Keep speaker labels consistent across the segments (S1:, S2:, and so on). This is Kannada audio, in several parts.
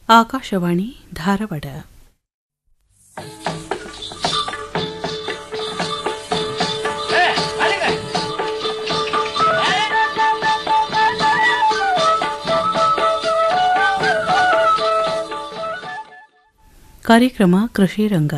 S1: ಆಕಾಶವಾಣಿ ಧಾರವಾಡ ಕಾರ್ಯಕ್ರಮ ಕೃಷಿ ರಂಗ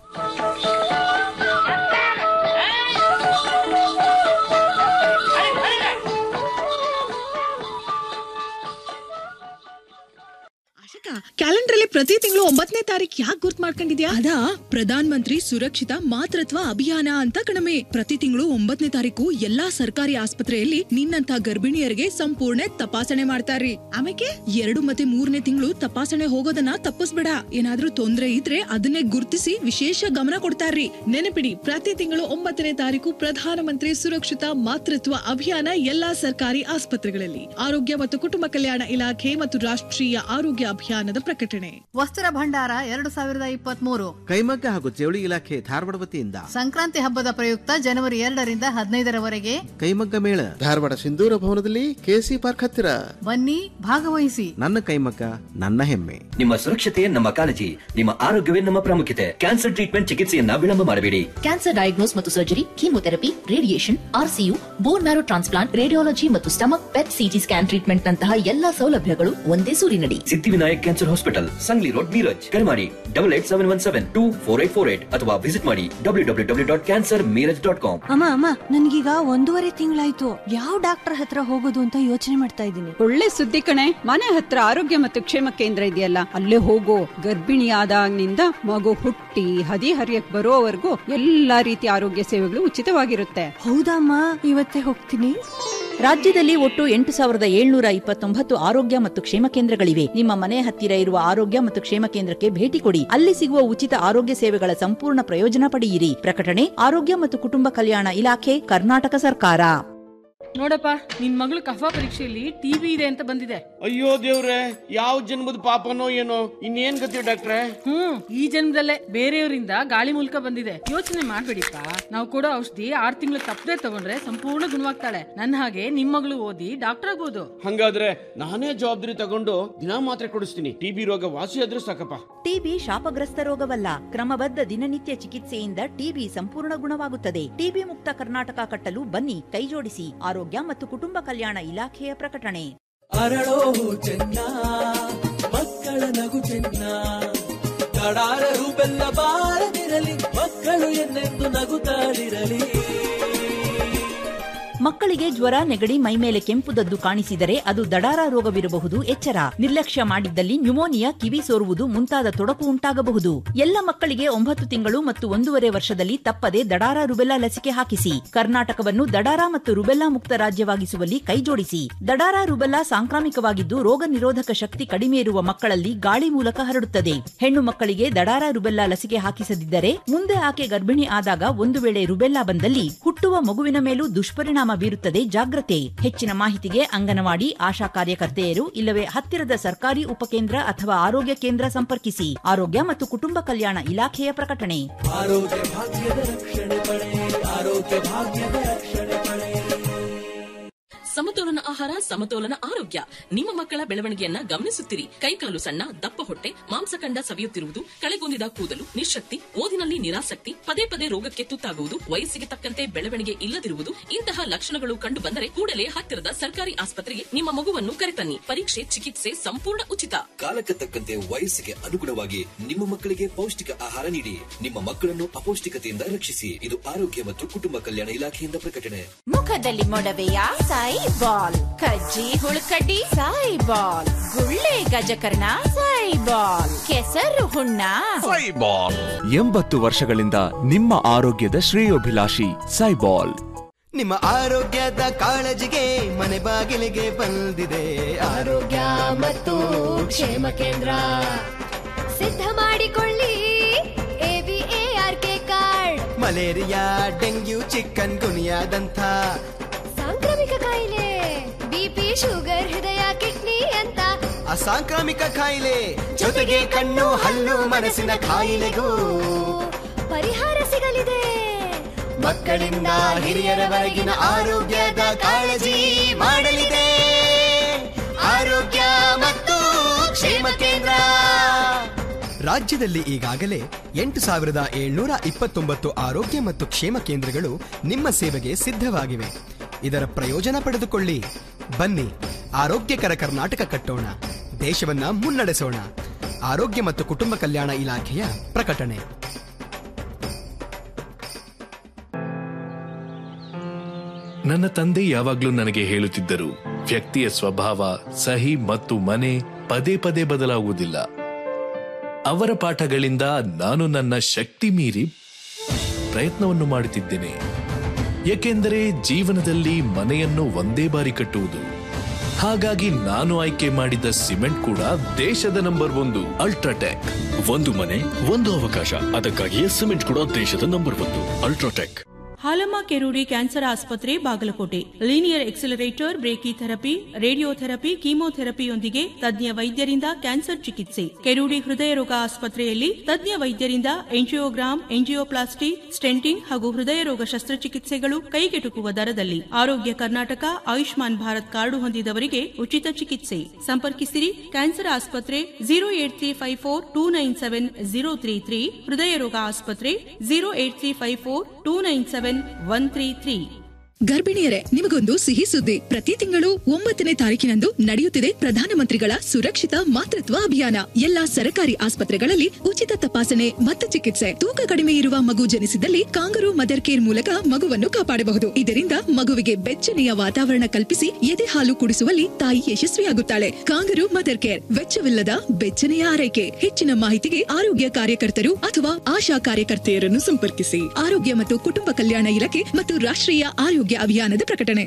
S2: ಆಶಿಕಾ ಕ್ಯಾಲೆಂಡರ್ ಅಲ್ಲಿ ಪ್ರತಿ ತಿಂಗಳು ಒಂಬತ್ತನೇ ತಾರೀಕು ಯಾಕೆ ಗುರ್ತ್ ಮಾಡ್ಕೊಂಡಿದ್ಯಾ
S3: ಅದಾ ಪ್ರಧಾನ್ ಮಂತ್ರಿ ಸುರಕ್ಷಿತ ಮಾತೃತ್ವ ಅಭಿಯಾನ ಅಂತ ಕಣಮೆ ಪ್ರತಿ ತಿಂಗಳು ಒಂಬತ್ತನೇ ತಾರೀಕು ಎಲ್ಲಾ ಸರ್ಕಾರಿ ಆಸ್ಪತ್ರೆಯಲ್ಲಿ ನಿನ್ನಂತ ಗರ್ಭಿಣಿಯರಿಗೆ ಸಂಪೂರ್ಣ ತಪಾಸಣೆ ಮಾಡ್ತಾರ್ರಿ ಆಮೇಲೆ ಎರಡು ಮತ್ತೆ ಮೂರನೇ ತಿಂಗಳು ತಪಾಸಣೆ ಹೋಗೋದನ್ನ ತಪ್ಪಿಸ್ಬೇಡ ಏನಾದ್ರೂ ತೊಂದ್ರೆ ಇದ್ರೆ ಅದನ್ನೇ ಗುರ್ತಿಸಿ ವಿಶೇಷ ಗಮನ ಕೊಡ್ತಾರ್ರಿ
S2: ನೆನಪಿಡಿ ಪ್ರತಿ ತಿಂಗಳು ಒಂಬತ್ತನೇ ತಾರೀಕು ಪ್ರಧಾನಮಂತ್ರಿ ಸುರಕ್ಷಿತ ಮಾತೃತ್ವ ಅಭಿಯಾನ ಎಲ್ಲಾ ಸರ್ಕಾರಿ ಆಸ್ಪತ್ರೆಗಳಲ್ಲಿ ಆರೋಗ್ಯ ಮತ್ತು ಕುಟುಂಬ ಕಲ್ಯಾಣ ಇಲಾಖೆ ಮತ್ತು ರಾಷ್ಟ್ರೀಯ ಆರೋಗ್ಯ ಅಭಿಯಾನದ ಪ್ರಕಟಣೆ
S4: ವಸ್ತ್ರ ಭಂಡಾರ ಎರಡು ಸಾವಿರದ ಇಪ್ಪತ್ಮೂರು
S5: ಕೈಮಗ್ಗ ಹಾಗೂ ಜವಳಿ ಇಲಾಖೆ ಧಾರವಾಡ ವತಿಯಿಂದ
S4: ಸಂಕ್ರಾಂತಿ ಹಬ್ಬದ ಪ್ರಯುಕ್ತ ಜನವರಿ ಎರಡರಿಂದ ಹದಿನೈದರವರೆಗೆ
S5: ಕೈಮಗ್ಗ ಮೇಳ
S6: ಧಾರವಾಡ ಸಿಂಧೂರ ಭವನದಲ್ಲಿ ಕೆಸಿ ಪಾರ್ಕ್ ಹತ್ತಿರ
S4: ಬನ್ನಿ ಭಾಗವಹಿಸಿ
S5: ನನ್ನ ಕೈಮಗ್ಗ ನನ್ನ ಹೆಮ್ಮೆ
S7: ನಿಮ್ಮ ಸುರಕ್ಷತೆ ನಮ್ಮ ಕಾಳಜಿ ನಿಮ್ಮ ಆರೋಗ್ಯವೇ ನಮ್ಮ ಪ್ರಾಮುಖ್ಯತೆ ಕ್ಯಾನ್ಸರ್ ಟ್ರೀಟ್ಮೆಂಟ್ ಚಿಕಿತ್ಸೆಯನ್ನ ವಿಳಂಬ ಮಾಡಬೇಡಿ
S8: ಕ್ಯಾನ್ಸರ್ ಡಯಾಗ್ನೋಸ್ ಮತ್ತು surgery chemotherapy radiation RCU bone marrow transplant radiology ಮತ್ತು stomach PET CT scan treatment ನಂತಹ ಎಲ್ಲಾ ಸೌಲಭ್ಯಗಳು ಒಂದೇ ಸೂರಿನಡಿ
S7: Siddhivinayak cancer hospital Sangli road Miraj ಕರೆ ಮಾಡಿ double eight seven one seven two four eight four eight ಅಥವಾ ವಿಸಿಟ್ ಮಾಡಿ W W W dot cancer Miraj dot com
S9: ಅಮ್ಮ ಅಮ್ಮ ನನ್ಗೀಗ ಒಂದೂವರೆ ತಿಂಗಳಾಯ್ತು ಯಾವ ಡಾಕ್ಟರ್ ಹತ್ರ ಹೋಗೋದು ಅಂತ ಯೋಚನೆ ಮಾಡ್ತಾ ಇದ್ದೀನಿ
S10: ಒಳ್ಳೆ ಸುದ್ದಿ ಕಣೆ ಮನೆ ಹತ್ರ ಆರೋಗ್ಯ ಮತ್ತು ಕ್ಷೇಮ ಕೇಂದ್ರ ಇದೆಯಲ್ಲ ಅಲ್ಲೇ ಹೋಗೋ ಗರ್ಭಿಣಿ ಆದಾಗಿನಿಂದ ಮಗು ಹುಟ್ಟಿ ಹದಿ ಹರಿಯಕ್ ಬರೋವರೆಗೂ ಎಲ್ಲಾ ರೀತಿಯ ಆರೋಗ್ಯ ಸೇವೆಗಳು ಉಚಿತವಾಗಿರುತ್ತೆ
S9: ಹೌದಮ್ಮ ಇವತ್ತೇ ಹೋಗ್ತೀನಿ
S8: ರಾಜ್ಯದಲ್ಲಿ ಒಟ್ಟು ಎಂಟು ಸಾವಿರದ ಏಳ್ನೂರ ಇಪ್ಪತ್ತೊಂಬತ್ತು ಆರೋಗ್ಯ ಮತ್ತು ಕ್ಷೇಮ ಕೇಂದ್ರಗಳಿವೆ ನಿಮ್ಮ ಮನೆ ಹತ್ತಿರ ಇರುವ ಆರೋಗ್ಯ ಮತ್ತು ಕ್ಷೇಮ ಕೇಂದ್ರಕ್ಕೆ ಭೇಟಿ ಕೊಡಿ ಅಲ್ಲಿ ಸಿಗುವ ಉಚಿತ ಆರೋಗ್ಯ ಸೇವೆಗಳ ಸಂಪೂರ್ಣ ಪ್ರಯೋಜನ ಪಡೆಯಿರಿ ಪ್ರಕಟಣೆ ಆರೋಗ್ಯ ಮತ್ತು ಕುಟುಂಬ ಕಲ್ಯಾಣ ಇಲಾಖೆ ಕರ್ನಾಟಕ ಸರ್ಕಾರ
S11: ನೋಡಪ್ಪ ನಿನ್ ಮಗಳು ಕಫಾ ಪರೀಕ್ಷೆಯಲ್ಲಿ ಟಿವಿ ಇದೆ ಅಂತ ಬಂದಿದೆ
S12: ಅಯ್ಯೋ ದೇವ್ರೆ ಯಾವ ಜನ್ಮದ ಪಾಪನೋ ಏನೋ ಇನ್ನೇನ್ ಗತಿ ಡಾಕ್ಟ್ರೆ
S11: ಹ್ಮ್ ಈ ಜನ್ಮದಲ್ಲೇ ಬೇರೆಯವರಿಂದ ಗಾಳಿ ಮೂಲಕ ಬಂದಿದೆ ಯೋಚನೆ ಮಾಡ್ಬೇಡಿಪ್ಪ ನಾವು ಕೊಡೋ ಔಷಧಿ ಆರ್ ತಿಂಗಳು ತಪ್ಪದೆ ತಗೊಂಡ್ರೆ ಸಂಪೂರ್ಣ ಗುಣವಾಗ್ತಾಳೆ ನನ್ನ ಹಾಗೆ ನಿಮ್ ಮಗಳು ಓದಿ ಡಾಕ್ಟರ್ ಆಗ್ಬೋದು
S12: ಹಂಗಾದ್ರೆ ನಾನೇ ಜವಾಬ್ದಾರಿ ತಗೊಂಡು ದಿನಾ ಮಾತ್ರೆ ಕೊಡಿಸ್ತೀನಿ ಟಿಬಿ ರೋಗ ವಾಸಿ ಆದ್ರೂ ಸಾಕಪ್ಪ
S8: ಟಿಬಿ ಶಾಪಗ್ರಸ್ತ ರೋಗವಲ್ಲ ಕ್ರಮಬದ್ಧ ದಿನನಿತ್ಯ ಚಿಕಿತ್ಸೆಯಿಂದ ಟಿಬಿ ಸಂಪೂರ್ಣ ಗುಣವಾಗುತ್ತದೆ ಟಿಬಿ ಮುಕ್ತ ಕರ್ನಾಟಕ ಕಟ್ಟಲು ಬನ್ನಿ ಕೈಜೋಡಿಸಿ ಆರೋಗ್ಯ ಮತ್ತು ಕುಟುಂಬ ಕಲ್ಯಾಣ ಇಲಾಖೆಯ ಪ್ರಕಟಣೆ
S13: ಅರಳೋ ಚೆನ್ನ ಮಕ್ಕಳ ನಗು ಚೆನ್ನ ಕಡಾರರು ಬೆಲ್ಲ ಬಾರದಿರಲಿ ಮಕ್ಕಳು ಎನ್ನೆಂದು ನಗುತ್ತಾಡಿರಲಿ
S8: ಮಕ್ಕಳಿಗೆ ಜ್ವರ ನೆಗಡಿ ಮೈಮೇಲೆ ಕೆಂಪುದದ್ದು ಕಾಣಿಸಿದರೆ ಅದು ದಡಾರ ರೋಗವಿರಬಹುದು ಎಚ್ಚರ ನಿರ್ಲಕ್ಷ್ಯ ಮಾಡಿದ್ದಲ್ಲಿ ನ್ಯುಮೋನಿಯಾ ಕಿವಿ ಸೋರುವುದು ಮುಂತಾದ ತೊಡಕು ಉಂಟಾಗಬಹುದು ಎಲ್ಲ ಮಕ್ಕಳಿಗೆ ಒಂಬತ್ತು ತಿಂಗಳು ಮತ್ತು ಒಂದೂವರೆ ವರ್ಷದಲ್ಲಿ ತಪ್ಪದೆ ದಡಾರ ರುಬೆಲ್ಲಾ ಲಸಿಕೆ ಹಾಕಿಸಿ ಕರ್ನಾಟಕವನ್ನು ದಡಾರ ಮತ್ತು ರುಬೆಲ್ಲಾ ಮುಕ್ತ ರಾಜ್ಯವಾಗಿಸುವಲ್ಲಿ ಕೈಜೋಡಿಸಿ ದಡಾರ ರುಬೆಲ್ಲಾ ಸಾಂಕ್ರಾಮಿಕವಾಗಿದ್ದು ರೋಗ ನಿರೋಧಕ ಶಕ್ತಿ ಕಡಿಮೆ ಇರುವ ಮಕ್ಕಳಲ್ಲಿ ಗಾಳಿ ಮೂಲಕ ಹರಡುತ್ತದೆ ಹೆಣ್ಣು ಮಕ್ಕಳಿಗೆ ದಡಾರ ರುಬೆಲ್ಲಾ ಲಸಿಕೆ ಹಾಕಿಸದಿದ್ದರೆ ಮುಂದೆ ಆಕೆ ಗರ್ಭಿಣಿ ಆದಾಗ ಒಂದು ವೇಳೆ ರುಬೆಲ್ಲಾ ಬಂದಲ್ಲಿ ಹುಟ್ಟುವ ಮಗುವಿನ ಮೇಲೂ ದುಷ್ಪರಿಣಾಮ ಬೀರುತ್ತದೆ ಜಾಗ್ರತೆ ಹೆಚ್ಚಿನ ಮಾಹಿತಿಗೆ ಅಂಗನವಾಡಿ ಆಶಾ ಕಾರ್ಯಕರ್ತೆಯರು ಇಲ್ಲವೇ ಹತ್ತಿರದ ಸರ್ಕಾರಿ ಉಪಕೇಂದ್ರ ಅಥವಾ ಆರೋಗ್ಯ ಕೇಂದ್ರ ಸಂಪರ್ಕಿಸಿ ಆರೋಗ್ಯ ಮತ್ತು ಕುಟುಂಬ ಕಲ್ಯಾಣ ಇಲಾಖೆಯ ಪ್ರಕಟಣೆ
S13: ಆರೋಗ್ಯ ಭಾಗ್ಯದ ರಕ್ಷಣೆ ಪಡೆ ಆರೋಗ್ಯ ಭಾಗ್ಯದ ರಕ್ಷಣೆ ಪಡೆ
S14: ಸಮತೋಲನ ಆಹಾರ ಸಮತೋಲನ ಆರೋಗ್ಯ ನಿಮ್ಮ ಮಕ್ಕಳ ಬೆಳವಣಿಗೆಯನ್ನ ಗಮನಿಸುತ್ತಿರಿ ಕೈಕಾಲು ಸಣ್ಣ ದಪ್ಪ ಹೊಟ್ಟೆ ಮಾಂಸಖಂಡ ಸವಿಯುತ್ತಿರುವುದು ಕಳೆಗುಂದಿದ ಕೂದಲು ನಿಶಕ್ತಿ ಓದಿನಲ್ಲಿ ನಿರಾಸಕ್ತಿ ಪದೇ ಪದೇ ರೋಗಕ್ಕೆ ತುತ್ತಾಗುವುದು ವಯಸ್ಸಿಗೆ ತಕ್ಕಂತೆ ಬೆಳವಣಿಗೆ ಇಲ್ಲದಿರುವುದು ಇಂತಹ ಲಕ್ಷಣಗಳು ಕಂಡು ಬಂದರೆ ಕೂಡಲೇ ಹತ್ತಿರದ ಸರ್ಕಾರಿ ಆಸ್ಪತ್ರೆಗೆ ನಿಮ್ಮ ಮಗುವನ್ನು ಕರೆತನ್ನಿ ಪರೀಕ್ಷೆ ಚಿಕಿತ್ಸೆ ಸಂಪೂರ್ಣ ಉಚಿತ
S15: ಕಾಲಕ್ಕೆ ತಕ್ಕಂತೆ ವಯಸ್ಸಿಗೆ ಅನುಗುಣವಾಗಿ ನಿಮ್ಮ ಮಕ್ಕಳಿಗೆ ಪೌಷ್ಟಿಕ ಆಹಾರ ನೀಡಿ ನಿಮ್ಮ ಮಕ್ಕಳನ್ನು ಅಪೌಷ್ಟಿಕತೆಯಿಂದ ರಕ್ಷಿಸಿ ಇದು ಆರೋಗ್ಯ ಮತ್ತು ಕುಟುಂಬ ಕಲ್ಯಾಣ ಇಲಾಖೆಯಿಂದ ಪ್ರಕಟಣೆ
S16: ಮುಖದಲ್ಲಿ ಮೊಡವೆಯ ಸಾಯಿ ಬಾಲ್ ಕಜ್ಜಿ ಹುಳುಕಡ್ಡಿ ಸಾಯಿ ಬಾಲ್ ಗುಳ್ಳೆ ಗಜಕರ್ಣ ಸಾಯಿ ಬಾಲ್ ಕೆಸರು ಹುಣ್ಣ
S17: ಸೈಬಾಲ್ ಎಂಬತ್ತು ವರ್ಷಗಳಿಂದ ನಿಮ್ಮ ಆರೋಗ್ಯದ ಶ್ರೇಯೋಭಿಲಾಷಿ ಸೈಬಾಲ್
S18: ನಿಮ್ಮ ಆರೋಗ್ಯದ ಕಾಳಜಿಗೆ ಮನೆ ಬಾಗಿಲಿಗೆ ಬಂದಿದೆ ಆರೋಗ್ಯ ಮತ್ತು ಕ್ಷೇಮ ಕೇಂದ್ರ
S19: ಸಿದ್ಧ ಮಾಡಿಕೊಳ್ಳಿ ಎವಿಎಆರ್ಕೆ ಕಾರ್ಡ್
S18: ಮಲೇರಿಯಾ ಡೆಂಗ್ಯೂ ಚಿಕನ್ ಗುನಿಯಾದಂಥ
S19: ಸಾಂಕ್ರಾಮಿಕ ಕಾಯಿಲೆ ಬಿಪಿ ಶುಗರ್ ಹೃದಯ ಕಿಡ್ನಿ ಅಂತ
S18: ಅಸಾಂಕ್ರಾಮಿಕ ಕಾಯಿಲೆ ಜೊತೆಗೆ ಕಣ್ಣು ಹಲ್ಲು ಮನಸ್ಸಿನ ಕಾಯಿಲೆಗೂ
S19: ಪರಿಹಾರ ಸಿಗಲಿದೆ
S18: ಮಕ್ಕಳಿಂದ ಹಿರಿಯರವರೆಗಿನ ಆರೋಗ್ಯದ ಕಾಳಜಿ ಮಾಡಲಿದೆ ಆರೋಗ್ಯ ಮತ್ತು ಕ್ಷೇಮ ಕ್ಷೇಮ ಕೇಂದ್ರ
S20: ರಾಜ್ಯದಲ್ಲಿ ಈಗಾಗಲೇ ಎಂಟು ಸಾವಿರದ ಏಳ್ನೂರ ಇಪ್ಪತ್ತೊಂಬತ್ತು ಆರೋಗ್ಯ ಮತ್ತು ಕ್ಷೇಮ ಕೇಂದ್ರಗಳು ನಿಮ್ಮ ಸೇವೆಗೆ ಸಿದ್ಧವಾಗಿವೆ ಇದರ ಪ್ರಯೋಜನ ಪಡೆದುಕೊಳ್ಳಿ ಬನ್ನಿ ಆರೋಗ್ಯಕರ ಕರ್ನಾಟಕ ಕಟ್ಟೋಣ ದೇಶವನ್ನ ಮುನ್ನಡೆಸೋಣ ಆರೋಗ್ಯ ಮತ್ತು ಕುಟುಂಬ ಕಲ್ಯಾಣ ಇಲಾಖೆಯ ಪ್ರಕಟಣೆ
S21: ನನ್ನ ತಂದೆ ಯಾವಾಗ್ಲೂ ನನಗೆ ಹೇಳುತ್ತಿದ್ದರು ವ್ಯಕ್ತಿಯ ಸ್ವಭಾವ ಸಹಿ ಮತ್ತು ಮನೆ ಪದೇ ಪದೇ ಬದಲಾಗುವುದಿಲ್ಲ ಅವರ ಪಾಠಗಳಿಂದ ನಾನು ನನ್ನ ಶಕ್ತಿ ಮೀರಿ ಪ್ರಯತ್ನವನ್ನು ಮಾಡುತ್ತಿದ್ದೇನೆ ಏಕೆಂದರೆ ಜೀವನದಲ್ಲಿ ಮನೆಯನ್ನು ಒಂದೇ ಬಾರಿ ಕಟ್ಟುವುದು ಹಾಗಾಗಿ ನಾನು ಆಯ್ಕೆ ಮಾಡಿದ ಸಿಮೆಂಟ್ ಕೂಡ ದೇಶದ ನಂಬರ್ ಒಂದು ಅಲ್ಟ್ರಾಟೆಕ್
S22: ಒಂದು ಮನೆ ಒಂದು ಅವಕಾಶ ಅದಕ್ಕಾಗಿಯೇ ಸಿಮೆಂಟ್ ಕೂಡ ದೇಶದ ನಂಬರ್ ಒಂದು ಅಲ್ಟ್ರಾಟೆಕ್
S23: ಹಾಲಮ್ಮ ಕೆರೂಡಿ ಕ್ಯಾನ್ಸರ್ ಆಸ್ಪತ್ರೆ Bagalkote linear accelerator brachytherapy radiotherapy ಕೀಮೋಥೆರಪಿಯೊಂದಿಗೆ ತಜ್ಞ ವೈದ್ಯರಿಂದ ಕ್ಯಾನ್ಸರ್ ಚಿಕಿತ್ಸೆ ಕೆರೂಡಿ ಹೃದಯ ರೋಗ ಆಸ್ಪತ್ರೆಯಲ್ಲಿ ತಜ್ಞ ವೈದ್ಯರಿಂದ ಎಂಜಿಯೋಗ್ರಾಮ್ ಎಂಜಿಯೋಪ್ಲಾಸ್ಟಿ ಸ್ಟೆಂಟಿಂಗ್ ಹಾಗೂ ಹೃದಯ ರೋಗ ಶಸ್ತ್ರಚಿಕಿತ್ಸೆಗಳು ಕೈಗೆಟುಕುವ ದರದಲ್ಲಿ ಆರೋಗ್ಯ ಕರ್ನಾಟಕ ಆಯುಷ್ಮಾನ್ ಭಾರತ್ ಕಾರ್ಡು ಹೊಂದಿದವರಿಗೆ ಉಚಿತ ಚಿಕಿತ್ಸೆ ಸಂಪರ್ಕಿಸಿರಿ ಕ್ಯಾನ್ಸರ್ ಆಸ್ಪತ್ರೆ zero eight three five four two nine seven zero three three ಹೃದಯ ರೋಗ ಆಸ್ಪತ್ರೆ zero eight three five four two nine seven one three three
S3: ಗರ್ಭಿಣಿಯರೇ ನಿಮಗೊಂದು ಸಿಹಿ ಸುದ್ದಿ ಪ್ರತಿ ತಿಂಗಳು ಒಂಬತ್ತನೇ ತಾರೀಕಿನಂದು ನಡೆಯುತ್ತಿದೆ ಪ್ರಧಾನಮಂತ್ರಿಗಳ ಸುರಕ್ಷಿತ ಮಾತೃತ್ವ ಅಭಿಯಾನ ಎಲ್ಲಾ ಸರ್ಕಾರಿ ಆಸ್ಪತ್ರೆಗಳಲ್ಲಿ ಉಚಿತ ತಪಾಸಣೆ ಮತ್ತು ಚಿಕಿತ್ಸೆ ತೂಕ ಕಡಿಮೆ ಇರುವ ಮಗು ಜನಿಸಿದಲ್ಲಿ ಕಾಂಗರು ಮದರ್ ಕೇರ್ ಮೂಲಕ ಮಗುವನ್ನು ಕಾಪಾಡಬಹುದು ಇದರಿಂದ ಮಗುವಿಗೆ ಬೆಚ್ಚನೆಯ ವಾತಾವರಣ ಕಲ್ಪಿಸಿ ಎದೆ ಹಾಲು ಕುಡಿಸುವಲ್ಲಿ ತಾಯಿ ಯಶಸ್ವಿಯಾಗುತ್ತಾಳೆ ಕಾಂಗರು ಮದರ್ ಕೇರ್ ವೆಚ್ಚವಿಲ್ಲದ ಬೆಚ್ಚನೆಯ ಆರೈಕೆ ಹೆಚ್ಚಿನ ಮಾಹಿತಿಗೆ ಆರೋಗ್ಯ ಕಾರ್ಯಕರ್ತರು ಅಥವಾ ಆಶಾ ಕಾರ್ಯಕರ್ತೆಯರನ್ನು ಸಂಪರ್ಕಿಸಿ ಆರೋಗ್ಯ ಮತ್ತು ಕುಟುಂಬ ಕಲ್ಯಾಣ ಇಲಾಖೆ ಮತ್ತು ರಾಷ್ಟ್ರೀಯ ಆರೋಗ್ಯ ಅಭಿಯಾನದ ಪ್ರಕಟಣೆ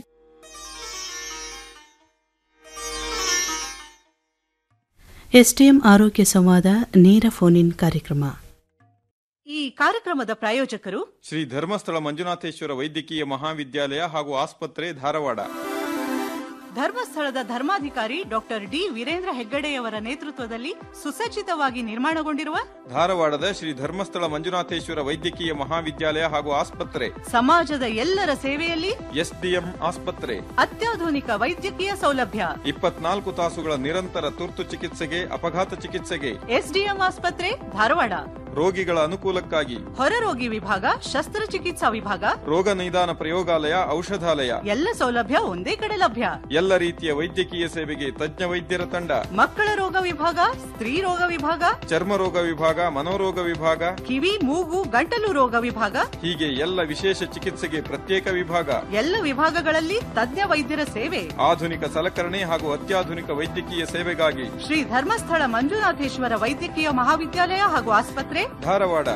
S1: ಎಸ್ಟಿಎಂ ಆರೋಗ್ಯ ಸಂವಾದ ನೇರ ಫೋನ್ ಇನ್ ಕಾರ್ಯಕ್ರಮ
S24: ಈ ಕಾರ್ಯಕ್ರಮದ ಪ್ರಾಯೋಜಕರು
S25: ಶ್ರೀ ಧರ್ಮಸ್ಥಳ ಮಂಜುನಾಥೇಶ್ವರ ವೈದ್ಯಕೀಯ ಮಹಾವಿದ್ಯಾಲಯ ಹಾಗೂ ಆಸ್ಪತ್ರೆ ಧಾರವಾಡ
S24: ಧರ್ಮಸ್ಥಳದ ಧರ್ಮಾಧಿಕಾರಿ ಡಾಕ್ಟರ್ ಡಿ ವೀರೇಂದ್ರ ಹೆಗ್ಗಡೆಯವರ ನೇತೃತ್ವದಲ್ಲಿ ಸುಸಜ್ಜಿತವಾಗಿ ನಿರ್ಮಾಣಗೊಂಡಿರುವ
S25: ಧಾರವಾಡದ ಶ್ರೀ ಧರ್ಮಸ್ಥಳ ಮಂಜುನಾಥೇಶ್ವರ ವೈದ್ಯಕೀಯ ಮಹಾವಿದ್ಯಾಲಯ ಹಾಗೂ ಆಸ್ಪತ್ರೆ
S24: ಸಮಾಜದ ಎಲ್ಲರ ಸೇವೆಯಲ್ಲಿ
S25: ಎಸ್ಡಿಎಂ ಆಸ್ಪತ್ರೆ
S24: ಅತ್ಯಾಧುನಿಕ ವೈದ್ಯಕೀಯ ಸೌಲಭ್ಯ
S25: ಇಪ್ಪತ್ನಾಲ್ಕು ತಾಸುಗಳ ನಿರಂತರ ತುರ್ತು ಚಿಕಿತ್ಸೆಗೆ ಅಪಘಾತ ಚಿಕಿತ್ಸೆಗೆ
S24: ಎಸ್ಡಿಎಂ ಆಸ್ಪತ್ರೆ ಧಾರವಾಡ
S25: ರೋಗಿಗಳ ಅನುಕೂಲಕ್ಕಾಗಿ
S24: ಹೊರರೋಗಿ ವಿಭಾಗ ಶಸ್ತ್ರಚಿಕಿತ್ಸಾ ವಿಭಾಗ
S25: ರೋಗ ನಿದಾನ ಪ್ರಯೋಗಾಲಯ ಔಷಧಾಲಯ
S24: ಎಲ್ಲ ಸೌಲಭ್ಯ ಒಂದೇ ಕಡೆ ಲಭ್ಯ
S25: ಎಲ್ಲ ರೀತಿಯ ವೈದ್ಯಕೀಯ ಸೇವೆಗೆ ತಜ್ಞ ವೈದ್ಯರ ತಂಡ
S24: ಮಕ್ಕಳ ರೋಗ ವಿಭಾಗ ಸ್ತ್ರೀ ರೋಗ ವಿಭಾಗ
S25: ಚರ್ಮ ರೋಗ ವಿಭಾಗ ಮನೋರೋಗ ವಿಭಾಗ
S24: ಕಿವಿ ಮೂಗು ಗಂಟಲು ರೋಗ ವಿಭಾಗ
S25: ಹೀಗೆ ಎಲ್ಲ ವಿಶೇಷ ಚಿಕಿತ್ಸೆಗೆ ಪ್ರತ್ಯೇಕ ವಿಭಾಗ
S24: ಎಲ್ಲ ವಿಭಾಗಗಳಲ್ಲಿ ತಜ್ಞ ವೈದ್ಯರ ಸೇವೆ
S25: ಆಧುನಿಕ ಸಲಕರಣೆ ಹಾಗೂ ಅತ್ಯಾಧುನಿಕ ವೈದ್ಯಕೀಯ ಸೇವೆಗಾಗಿ
S24: ಶ್ರೀ ಧರ್ಮಸ್ಥಳ ಮಂಜುನಾಥೇಶ್ವರ ವೈದ್ಯಕೀಯ ಮಹಾವಿದ್ಯಾಲಯ ಹಾಗೂ ಆಸ್ಪತ್ರೆ
S25: ಧಾರವಾಡ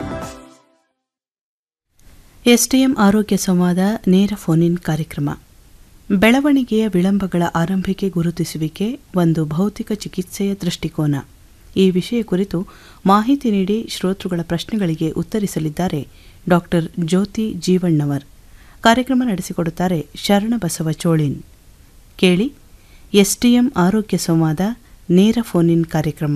S1: ಎಸ್ಟಿಎಂ ಆರೋಗ್ಯ ಸಂವಾದ ನೇರ ಫೋನ್ ಇನ್ ಕಾರ್ಯಕ್ರಮ ಬೆಳವಣಿಗೆಯ ವಿಳಂಬಗಳ ಆರಂಭಿಕೆ ಗುರುತಿಸುವಿಕೆ ಒಂದು ಭೌತಿಕ ಚಿಕಿತ್ಸೆಯ ದೃಷ್ಟಿಕೋನ ಈ ವಿಷಯ ಕುರಿತು ಮಾಹಿತಿ ನೀಡಿ ಶ್ರೋತೃಗಳ ಪ್ರಶ್ನೆಗಳಿಗೆ ಉತ್ತರಿಸಲಿದ್ದಾರೆ ಡಾಕ್ಟರ್ ಜ್ಯೋತಿ ಜೀವಣ್ಣವರ್ ಕಾರ್ಯಕ್ರಮ ನಡೆಸಿಕೊಡುತ್ತಾರೆ ಶರಣಬಸವ ಚೋಳಿನ್ ಕೇಳಿ ಎಸ್ಟಿಎಂ ಆರೋಗ್ಯ ಸಂವಾದ ನೇರ ಫೋನ್ ಇನ್ ಕಾರ್ಯಕ್ರಮ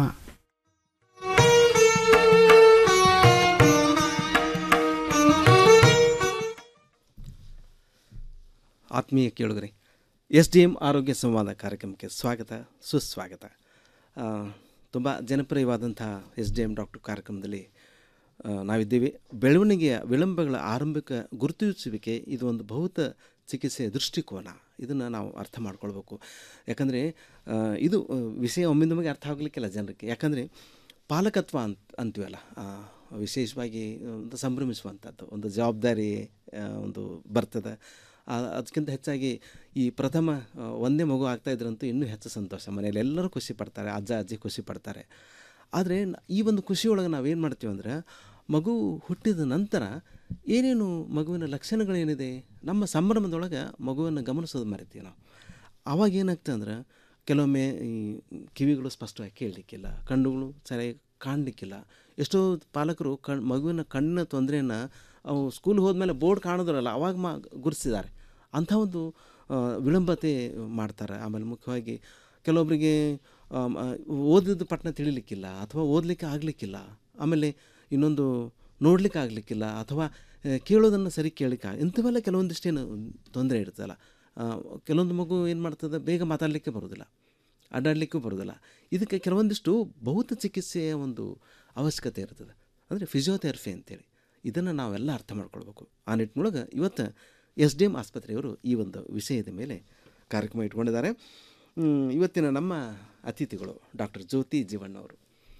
S5: ಆತ್ಮೀಯ ಕೇಳುಗರೆ ಎಸ್ ಡಿ ಎಮ್ ಆರೋಗ್ಯ ಸಂವಾದ ಕಾರ್ಯಕ್ರಮಕ್ಕೆ ಸ್ವಾಗತ ಸುಸ್ವಾಗತ ತುಂಬ ಜನಪ್ರಿಯವಾದಂಥ ಎಸ್ ಡಿ ಎಮ್ ಡಾಕ್ಟರ್ ಕಾರ್ಯಕ್ರಮದಲ್ಲಿ ಆ, ನಾವಿದ್ದೇವೆ ಬೆಳವಣಿಗೆಯ ವಿಳಂಬಗಳ ಆರಂಭಿಕ ಗುರುತಿಸುವಿಕೆ ಇದು ಒಂದು ಭೌತ ಚಿಕಿತ್ಸೆಯ ದೃಷ್ಟಿಕೋನ ಇದನ್ನು ನಾವು ಅರ್ಥ ಮಾಡ್ಕೊಳ್ಬೇಕು ಯಾಕಂದರೆ ಆ, ಇದು ಆ, ವಿಷಯ ಒಮ್ಮೆ ನಮಗೆ ಅರ್ಥ ಆಗಲಿಕ್ಕಿಲ್ಲ ಜನರಿಗೆ ಯಾಕಂದರೆ ಪಾಲಕತ್ವ ಅಂತ ಅಂತೀವಲ್ಲ ಆ, ವಿಶೇಷವಾಗಿ ಒಂದು ಸಂಭ್ರಮಿಸುವಂಥದ್ದು ಒಂದು ಜವಾಬ್ದಾರಿ ಆ, ಒಂದು ಬರ್ತದೆ ಆ, ಅದಕ್ಕಿಂತ ಹೆಚ್ಚಾಗಿ ಈ ಪ್ರಥಮ ಆ, ಒಂದೇ ಮಗು ಆಗ್ತಾ ಇದ್ರಂತೂ ಇನ್ನೂ ಹೆಚ್ಚು ಸಂತೋಷ ಮನೆಯಲ್ಲಿ ಎಲ್ಲರೂ ಖುಷಿ ಪಡ್ತಾರೆ ಅಜ್ಜ ಅಜ್ಜಿ ಖುಷಿ ಪಡ್ತಾರೆ ಆದರೆ ನ- ಈ ಒಂದು ಖುಷಿಯೊಳಗೆ ನಾವೇನು ಮಾಡ್ತೀವಿ ಅಂದರೆ ಮಗು ಹುಟ್ಟಿದ ನಂತರ ಏನೇನು ಮಗುವಿನ ಲಕ್ಷಣಗಳೇನಿದೆ ನಮ್ಮ ಸಂಭ್ರಮದೊಳಗೆ ಮಗುವನ್ನು ಗಮನಿಸೋದು ಮರಿತೀವಿ ನಾವು ಆವಾಗ ಏನಾಗ್ತದೆ ಅಂದ್ರೆ ಕೆಲವೊಮ್ಮೆ ಈ ಕಿವಿಗಳು ಸ್ಪಷ್ಟವಾಗಿ ಕೇಳಲಿಕ್ಕಿಲ್ಲ ಕಣ್ಣುಗಳು ಸರಿಯಾಗಿ ಕಾಣಲಿಕ್ಕಿಲ್ಲ ಎಷ್ಟೋ ಪಾಲಕರು ಕಣ್ ಮಗುವಿನ ಕಣ್ಣಿನ ತೊಂದರೆಯನ್ನು ಅವು ಸ್ಕೂಲ್ ಹೋದ್ಮೇಲೆ ಬೋರ್ಡ್ ಕಾಣೋದಿರಲ್ಲ ಅವಾಗ ಮಾ ಗುರುತಿಸಿದ್ದಾರೆ ಅಂಥ ಒಂದು ಆ, ವಿಳಂಬತೆ ಮಾಡ್ತಾರೆ ಆಮೇಲೆ ಮುಖ್ಯವಾಗಿ ಕೆಲವೊಬ್ಬರಿಗೆ ಆಮ್, ಆ, ಓದಿದ ಪಟ್ಟಣ ತಿಳಿಲಿಕ್ಕಿಲ್ಲ ಅಥವಾ ಓದಲಿಕ್ಕೆ ಆಗಲಿಕ್ಕಿಲ್ಲ ಆಮೇಲೆ ಇನ್ನೊಂದು ನೋಡ್ಲಿಕ್ಕೆ ಆಗಲಿಕ್ಕಿಲ್ಲ ಅಥವಾ ಆ, ಕೇಳೋದನ್ನು ಸರಿ ಕೇಳಲಿಕ್ಕೆ ಇಂಥವೆಲ್ಲ ಕೆಲವೊಂದಿಷ್ಟೇನು ತೊಂದರೆ ಇರ್ತದಲ್ಲ ಆ, ಕೆಲವೊಂದು ಮಗು ಏನು ಮಾಡ್ತದೆ ಬೇಗ ಮಾತಾಡಲಿಕ್ಕೆ ಬರೋದಿಲ್ಲ ಅಡ್ಡಾಡಲಿಕ್ಕೂ ಬರೋದಿಲ್ಲ ಇದಕ್ಕೆ ಕೆಲವೊಂದಿಷ್ಟು ಭೌತ ಚಿಕಿತ್ಸೆಯ ಒಂದು ಅವಶ್ಯಕತೆ ಇರ್ತದೆ ಅಂದರೆ ಫಿಸಿಯೋಥೆರಪಿ ಅಂತೇಳಿ ಇದನ್ನು ನಾವೆಲ್ಲ ಅರ್ಥ ಮಾಡ್ಕೊಳ್ಬೇಕು ಆ ನಿಟ್ಟಿನೊಳಗೆ ಇವತ್ತು ಎಸ್ ಡಿ ಎಮ್ ಆಸ್ಪತ್ರೆಯವರು ಈ ಒಂದು ವಿಷಯದ ಮೇಲೆ ಕಾರ್ಯಕ್ರಮ ಇಟ್ಕೊಂಡಿದ್ದಾರೆ ಹ್ಮ್, ಇವತ್ತಿನ ನಮ್ಮ ಅತಿಥಿಗಳು ಡಾಕ್ಟರ್ ಜ್ಯೋತಿ ಜೀವಣ್ಣವರು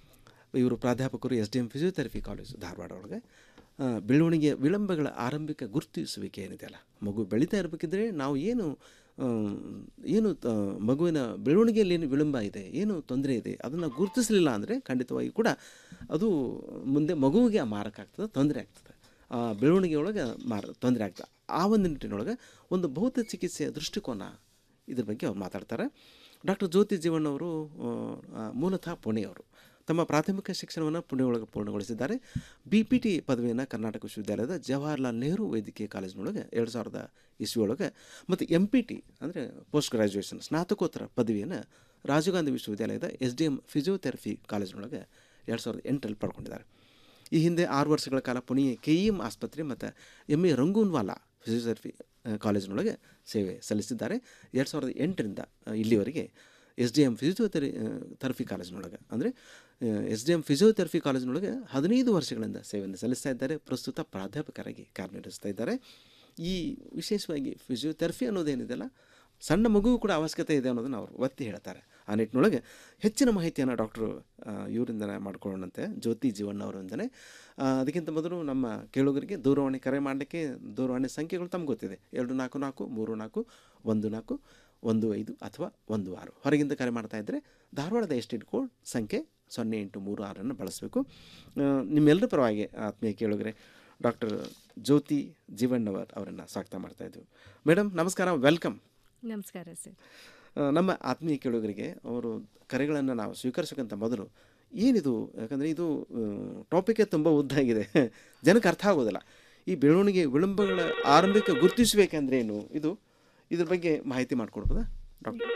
S5: ಇವರು ಪ್ರಾಧ್ಯಾಪಕರು S D M physiotherapy college Dharwad ಒಳಗೆ ಆ, ಬೆಳವಣಿಗೆಯ ವಿಳಂಬಗಳ ಆರಂಭಿಕ ಗುರುತಿಸುವಿಕೆ ಏನಿದೆಯಲ್ಲ ಮಗು ಬೆಳೀತಾ ಇರಬೇಕಿದ್ರೆ ನಾವು ಏನು ಆ, ಏನು ಆ, ಮಗುವಿನ ಬೆಳವಣಿಗೆಯಲ್ಲಿ ಏನು ವಿಳಂಬ ಇದೆ ಏನು ತೊಂದರೆ ಇದೆ ಅದನ್ನು ಗುರುತಿಸಲಿಲ್ಲ ಅಂದರೆ ಖಂಡಿತವಾಗಿ ಕೂಡ ಅದು ಮುಂದೆ ಮಗುವಿಗೆ ಮಾರಕ ಆಗ್ತದೆ ತೊಂದರೆ ಆಗ್ತದೆ ಆ ಬೆಳವಣಿಗೆ ಒಳಗೆ ಮಾರ ತೊಂದರೆ ಆಗ್ತದೆ ಆ ಒಂದು ನಿಟ್ಟಿನೊಳಗೆ ಒಂದು ಭೌತ ಚಿಕಿತ್ಸೆಯ ದೃಷ್ಟಿಕೋನ ಇದ್ರ ಬಗ್ಗೆ ಅವ್ರು ಮಾತಾಡ್ತಾರೆ ಡಾಕ್ಟರ್ ಜ್ಯೋತಿ ಜೀವಣ್ಣವರು ಆ, ಮೂಲತಃ ಪುಣೆಯವರು ತಮ್ಮ ಪ್ರಾಥಮಿಕ ಶಿಕ್ಷಣವನ್ನು ಪುಣೆ ಒಳಗೆ ಪೂರ್ಣಗೊಳಿಸಿದ್ದಾರೆ ಬಿ ಪಿ ಟಿ ಪದವಿಯನ್ನು ಕರ್ನಾಟಕ ವಿಶ್ವವಿದ್ಯಾಲಯದ ಜವಾಹರ್ಲಾಲ್ ನೆಹರು ವೈದ್ಯಕೀಯ ಕಾಲೇಜಿನೊಳಗೆ ಎರಡು ಸಾವಿರದ ಇಸ್ವಿಯೊಳಗೆ ಮತ್ತು ಎಂ ಪಿ ಟಿ ಅಂದರೆ ಪೋಸ್ಟ್ ಗ್ರ್ಯಾಜುಯೇಷನ್ ಸ್ನಾತಕೋತ್ತರ ಪದವಿಯನ್ನು ರಾಜೀವ್ ಗಾಂಧಿ ವಿಶ್ವವಿದ್ಯಾಲಯದ ಎಸ್ ಡಿ ಎಮ್ ಫಿಸಿಯೋಥೆರಪಿ ಕಾಲೇಜಿನೊಳಗೆ ಎರಡು ಸಾವಿರದ ಎಂಟರಲ್ಲಿ ಪಡ್ಕೊಂಡಿದ್ದಾರೆ ಈ ಹಿಂದೆ ಆರು ವರ್ಷಗಳ ಕಾಲ ಪುಣೆಯ ಕೆ ಇ ಎಮ್ ಆಸ್ಪತ್ರೆ ಮತ್ತು ಎಮ್ ಎ ರಂಗೂನ್ವಾಲಾ ಫಿಸಿಯೋಥೆರಪಿ ಆ, ಕಾಲೇಜಿನೊಳಗೆ ಸೇವೆ ಸಲ್ಲಿಸಿದ್ದಾರೆ ಎರಡು ಸಾವಿರದ ಎಂಟರಿಂದ ಆ, ಇಲ್ಲಿವರೆಗೆ S D M physiotherapy therapy ಕಾಲೇಜಿನೊಳಗೆ ಅಂದರೆ ಎಸ್ ಡಿ ಎಮ್ ಫಿಸಿಯೋಥೆರಪಿ ಕಾಲೇಜಿನೊಳಗೆ ಹದಿನೈದು ವರ್ಷಗಳಿಂದ ಸೇವೆಯನ್ನು ಸಲ್ಲಿಸ್ತಾ ಇದ್ದಾರೆ ಪ್ರಸ್ತುತ ಪ್ರಾಧ್ಯಾಪಕರಾಗಿ ಕಾರ್ಯನಿರ್ವಹಿಸ್ತಾ ಇದ್ದಾರೆ ಈ ವಿಶೇಷವಾಗಿ ಫಿಸಿಯೋಥೆರಪಿ ಅನ್ನೋದೇನಿದೆಯಲ್ಲ ಸಣ್ಣ ಮಗುವು ಕೂಡ ಅವಶ್ಯಕತೆ ಇದೆ ಅನ್ನೋದನ್ನು ಅವರು ಒತ್ತಿ ಹೇಳ್ತಾರೆ ಆ ನಿಟ್ಟಿನೊಳಗೆ ಹೆಚ್ಚಿನ ಮಾಹಿತಿಯನ್ನು ಡಾಕ್ಟ್ರು ಇವರಿಂದನೇ ಮಾಡ್ಕೊಳ್ಳೋಣಂತೆ ಜ್ಯೋತಿ ಜೀವಣ್ಣ ಅವರಿಂದನೇ ಆ, ಅದಕ್ಕಿಂತ ಮೊದಲು ನಮ್ಮ ಕೇಳುಗರಿಗೆ ದೂರವಾಣಿ ಕರೆ ಮಾಡಲಿಕ್ಕೆ ದೂರವಾಣಿ ಸಂಖ್ಯೆಗಳು ತಮ್ಗೆ ಗೊತ್ತಿದೆ ಎರಡು ನಾಲ್ಕು ನಾಲ್ಕು ಮೂರು ನಾಲ್ಕು ಒಂದು ನಾಲ್ಕು ಒಂದು ಐದು ಅಥವಾ ಒಂದು ಆರು ಹೊರಗಿಂದ ಕರೆ ಮಾಡ್ತಾ ಇದ್ದರೆ ಧಾರವಾಡದ ಎಸ್ಟೇಟ್ ಕೋಡ್ ಸಂಖ್ಯೆ ಸೊನ್ನೆ ಎಂಟು ಮೂರು ಆರನ್ನು ಬಳಸಬೇಕು ನಿಮ್ಮೆಲ್ಲರ ಪರವಾಗಿ ಆತ್ಮೀಯ ಕೇಳುಗರೆ ಡಾಕ್ಟರ್ ಜ್ಯೋತಿ ಜೀವಣ್ಣವರ್ ಅವರನ್ನು ಸ್ವಾಗತ ಮಾಡ್ತಾ ಇದ್ವಿ ಮೇಡಮ್ ನಮಸ್ಕಾರ ವೆಲ್ಕಮ್
S2: ನಮಸ್ಕಾರ ಸರ್
S5: ಆ, ನಮ್ಮ ಆತ್ಮೀಯ ಕೇಳುಗರಿಗೆ ಅವರು ಕರೆಗಳನ್ನು ನಾವು ಸ್ವೀಕರಿಸೋಕ್ಕಿಂತ ಮೊದಲು ಏನಿದು ಯಾಕಂದರೆ ಇದು ಟಾಪಿಕೇ ತುಂಬ ಉದ್ದಾಗಿದೆ ಜನಕ್ಕೆ ಅರ್ಥ ಆಗೋದಿಲ್ಲ ಈ ಬೆಳವಣಿಗೆ ವಿಳಂಬಗಳ ಆರಂಭಿಕ ಗುರುತಿಸಬೇಕಂದ್ರೆ ಏನು ಇದು ಇದ್ರ ಬಗ್ಗೆ ಮಾಹಿತಿ ಮಾಡಿಕೊಡ್ಬೋದಾ ಡಾಕ್ಟರ್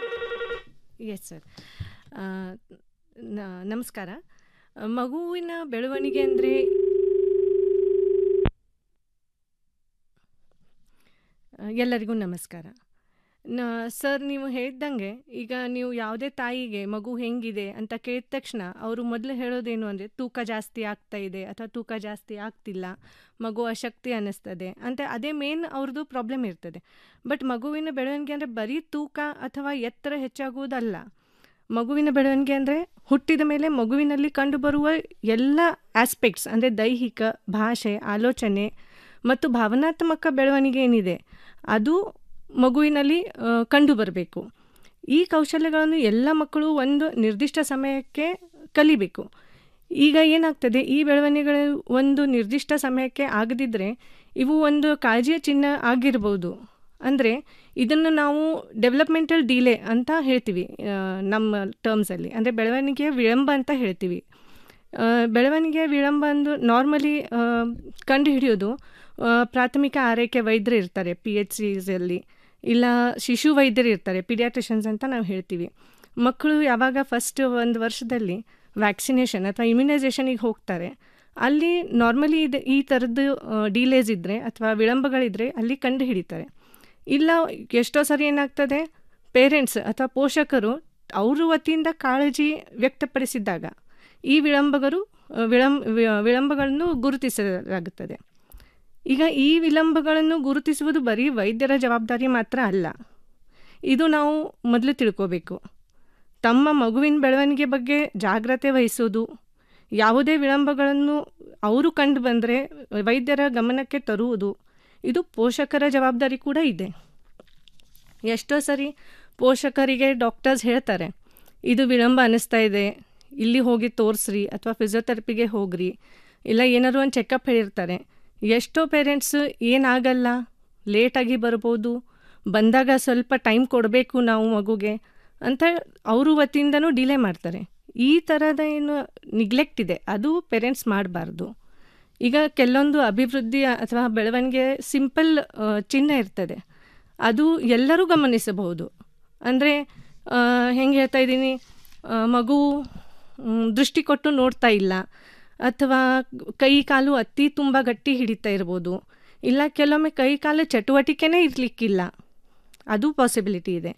S2: ಎಸ್ ಸರ್ ನಮಸ್ಕಾರ ಆ, ಮಗುವಿನ ಬೆಳವಣಿಗೆ ಅಂದರೆ ಎಲ್ಲರಿಗೂ ನಮಸ್ಕಾರ ನ ಸರ್ ನೀವು ಹೇಳ್ದಂಗೆ ಈಗ ನೀವು ಯಾವುದೇ ತಾಯಿಗೆ ಮಗು ಹೆಂಗಿದೆ ಅಂತ ಕೇಳಿದ ತಕ್ಷಣ ಅವರು ಮೊದಲು ಹೇಳೋದೇನು ಅಂದರೆ ತೂಕ ಜಾಸ್ತಿ ಆಗ್ತಾ ಇದೆ ಅಥವಾ ತೂಕ ಜಾಸ್ತಿ ಆಗ್ತಿಲ್ಲ ಮಗು ಅಶಕ್ತಿ ಅನ್ನಿಸ್ತದೆ ಅಂತ ಅದೇ ಮೇನ್ ಅವ್ರದ್ದು ಪ್ರಾಬ್ಲಮ್ ಇರ್ತದೆ ಬಟ್ ಮಗುವಿನ ಬೆಳವಣಿಗೆ ಅಂದರೆ ಬರೀ ತೂಕ ಅಥವಾ ಎತ್ತರ ಹೆಚ್ಚಾಗುವುದಲ್ಲ ಮಗುವಿನ ಬೆಳವಣಿಗೆ ಅಂದರೆ ಹುಟ್ಟಿದ ಮೇಲೆ ಮಗುವಿನಲ್ಲಿ ಕಂಡುಬರುವ ಎಲ್ಲ ಆಸ್ಪೆಕ್ಟ್ಸ್ ಅಂದರೆ ದೈಹಿಕ ಭಾಷೆ ಆಲೋಚನೆ ಮತ್ತು ಭಾವನಾತ್ಮಕ ಬೆಳವಣಿಗೆ ಏನಿದೆ ಅದು ಮಗುವಿನಲ್ಲಿ ಕಂಡು ಬರಬೇಕು ಈ ಕೌಶಲ್ಯಗಳನ್ನು ಎಲ್ಲ ಮಕ್ಕಳು ಒಂದು ನಿರ್ದಿಷ್ಟ ಸಮಯಕ್ಕೆ ಕಲಿಬೇಕು ಈಗ ಏನಾಗ್ತದೆ ಈ ಬೆಳವಣಿಗೆಗಳು ಒಂದು ನಿರ್ದಿಷ್ಟ ಸಮಯಕ್ಕೆ ಆಗದಿದ್ದರೆ ಇವು ಒಂದು ಕಾಳಜಿಯ ಚಿಹ್ನೆ ಆಗಿರ್ಬೋದು ಅಂದರೆ ಇದನ್ನು ನಾವು ಡೆವಲಪ್ಮೆಂಟಲ್ ಡಿಲೇ ಅಂತ ಹೇಳ್ತೀವಿ ಆ, ನಮ್ಮ ಟರ್ಮ್ಸಲ್ಲಿ ಅಂದರೆ ಬೆಳವಣಿಗೆಯ ವಿಳಂಬ ಅಂತ ಹೇಳ್ತೀವಿ ಆ, ಬೆಳವಣಿಗೆಯ ವಿಳಂಬ ಅಂದು ನಾರ್ಮಲಿ ಕಂಡು ಹಿಡಿಯೋದು ಆ, ಪ್ರಾಥಮಿಕ ಆರೈಕೆ ವೈದ್ಯರು ಇರ್ತಾರೆ ಪಿ ಎಚ್ ಸಿಸಲ್ಲಿ ಇಲ್ಲ ಶಿಶು ವೈದ್ಯರು ಇರ್ತಾರೆ ಪಿಡಿಯಾಟ್ರಿಷನ್ಸ್ ಅಂತ ನಾವು ಹೇಳ್ತೀವಿ ಮಕ್ಕಳು ಯಾವಾಗ ಫಸ್ಟ್ ಒಂದು ವರ್ಷದಲ್ಲಿ ವ್ಯಾಕ್ಸಿನೇಷನ್ ಅಥವಾ ಇಮ್ಯುನೈಸೇಷನಿಗೆ ಹೋಗ್ತಾರೆ ಅಲ್ಲಿ ನಾರ್ಮಲಿ ಇದು ಈ ಥರದ್ದು ಡಿಲೇಸ್ ಇದ್ದರೆ ಅಥವಾ ವಿಳಂಬಗಳಿದ್ದರೆ ಅಲ್ಲಿ ಕಂಡು ಹಿಡಿತಾರೆ ಇಲ್ಲ ಎಷ್ಟೋ ಸರಿ ಏನಾಗ್ತದೆ ಪೇರೆಂಟ್ಸ್ ಅಥವಾ ಪೋಷಕರು ಅವ್ರ ವತಿಯಿಂದ ಕಾಳಜಿ ವ್ಯಕ್ತಪಡಿಸಿದಾಗ ಈ ವಿಳಂಬಗರು ಆ, ವಿಳಂಬ ವಿ- ವಿಳಂಬಗಳನ್ನು ಗುರುತಿಸಲಾಗುತ್ತದೆ ಈಗ ಈ ವಿಳಂಬಗಳನ್ನು ಗುರುತಿಸುವುದು ಬರೀ ವೈದ್ಯರ ಜವಾಬ್ದಾರಿ ಮಾತ್ರ ಅಲ್ಲ ಇದು ನಾವು ಮೊದಲು ತಿಳ್ಕೋಬೇಕು ತಮ್ಮ ಮಗುವಿನ ಬೆಳವಣಿಗೆ ಬಗ್ಗೆ ಜಾಗ್ರತೆ ವಹಿಸೋದು ಯಾವುದೇ ವಿಳಂಬಗಳನ್ನು ಅವರು ಕಂಡು ಬಂದರೆ ವೈದ್ಯರ ಗಮನಕ್ಕೆ ತರುವುದು ಇದು ಪೋಷಕರ ಜವಾಬ್ದಾರಿ ಕೂಡ ಇದೆ ಎಷ್ಟೋ ಸರಿ ಪೋಷಕರಿಗೆ ಡಾಕ್ಟರ್ಸ್ ಹೇಳ್ತಾರೆ ಇದು ವಿಳಂಬ ಅನ್ನಿಸ್ತಾ ಇದೆ ಇಲ್ಲಿ ಹೋಗಿ ತೋರಿಸ್ರಿ ಅಥವಾ ಫಿಸಿಯೋಥೆರಪಿಗೆ ಹೋಗ್ರಿ ಇಲ್ಲ ಏನಾದ್ರು ಒಂದು ಚೆಕಪ್ ಹೇಳಿರ್ತಾರೆ ಎಷ್ಟೋ ಪೇರೆಂಟ್ಸ್ ಏನಾಗಲ್ಲ ಲೇಟಾಗಿ ಬರ್ಬೋದು ಬಂದಾಗ ಸ್ವಲ್ಪ ಟೈಮ್ ಕೊಡಬೇಕು ನಾವು ಮಗುಗೆ ಅಂತ ಅವ್ರ ವತಿಯಿಂದನೂ ಡಿಲೇ ಮಾಡ್ತಾರೆ ಈ ಥರದ ಏನು ನಿಗ್ಲೆಕ್ಟ್ ಇದೆ ಅದು ಪೇರೆಂಟ್ಸ್ ಮಾಡಬಾರ್ದು ಈಗ ಕೆಲವೊಂದು ಅಭಿವೃದ್ಧಿ ಅಥವಾ ಬೆಳವಣಿಗೆ ಸಿಂಪಲ್ ಚಿಹ್ನೆ ಇರ್ತದೆ ಅದು ಎಲ್ಲರೂ ಗಮನಿಸಬಹುದು ಅಂದರೆ ಹೆಂಗೆ ಹೇಳ್ತಾ ಇದ್ದೀನಿ ಆ, ಮಗು ಮ್, ದೃಷ್ಟಿ ಕೊಟ್ಟು ನೋಡ್ತಾ ಇಲ್ಲ ಅಥವಾ ಕೈ ಕಾಲು ಅತಿ ತುಂಬ ಗಟ್ಟಿ ಹಿಡಿತಾ ಇರ್ಬೋದು ಇಲ್ಲ ಕೆಲವೊಮ್ಮೆ ಕೈ ಕಾಲು ಚಟುವಟಿಕೆನೇ ಇರಲಿಕ್ಕಿಲ್ಲ ಅದು ಪಾಸಿಬಿಲಿಟಿ ಇದೆ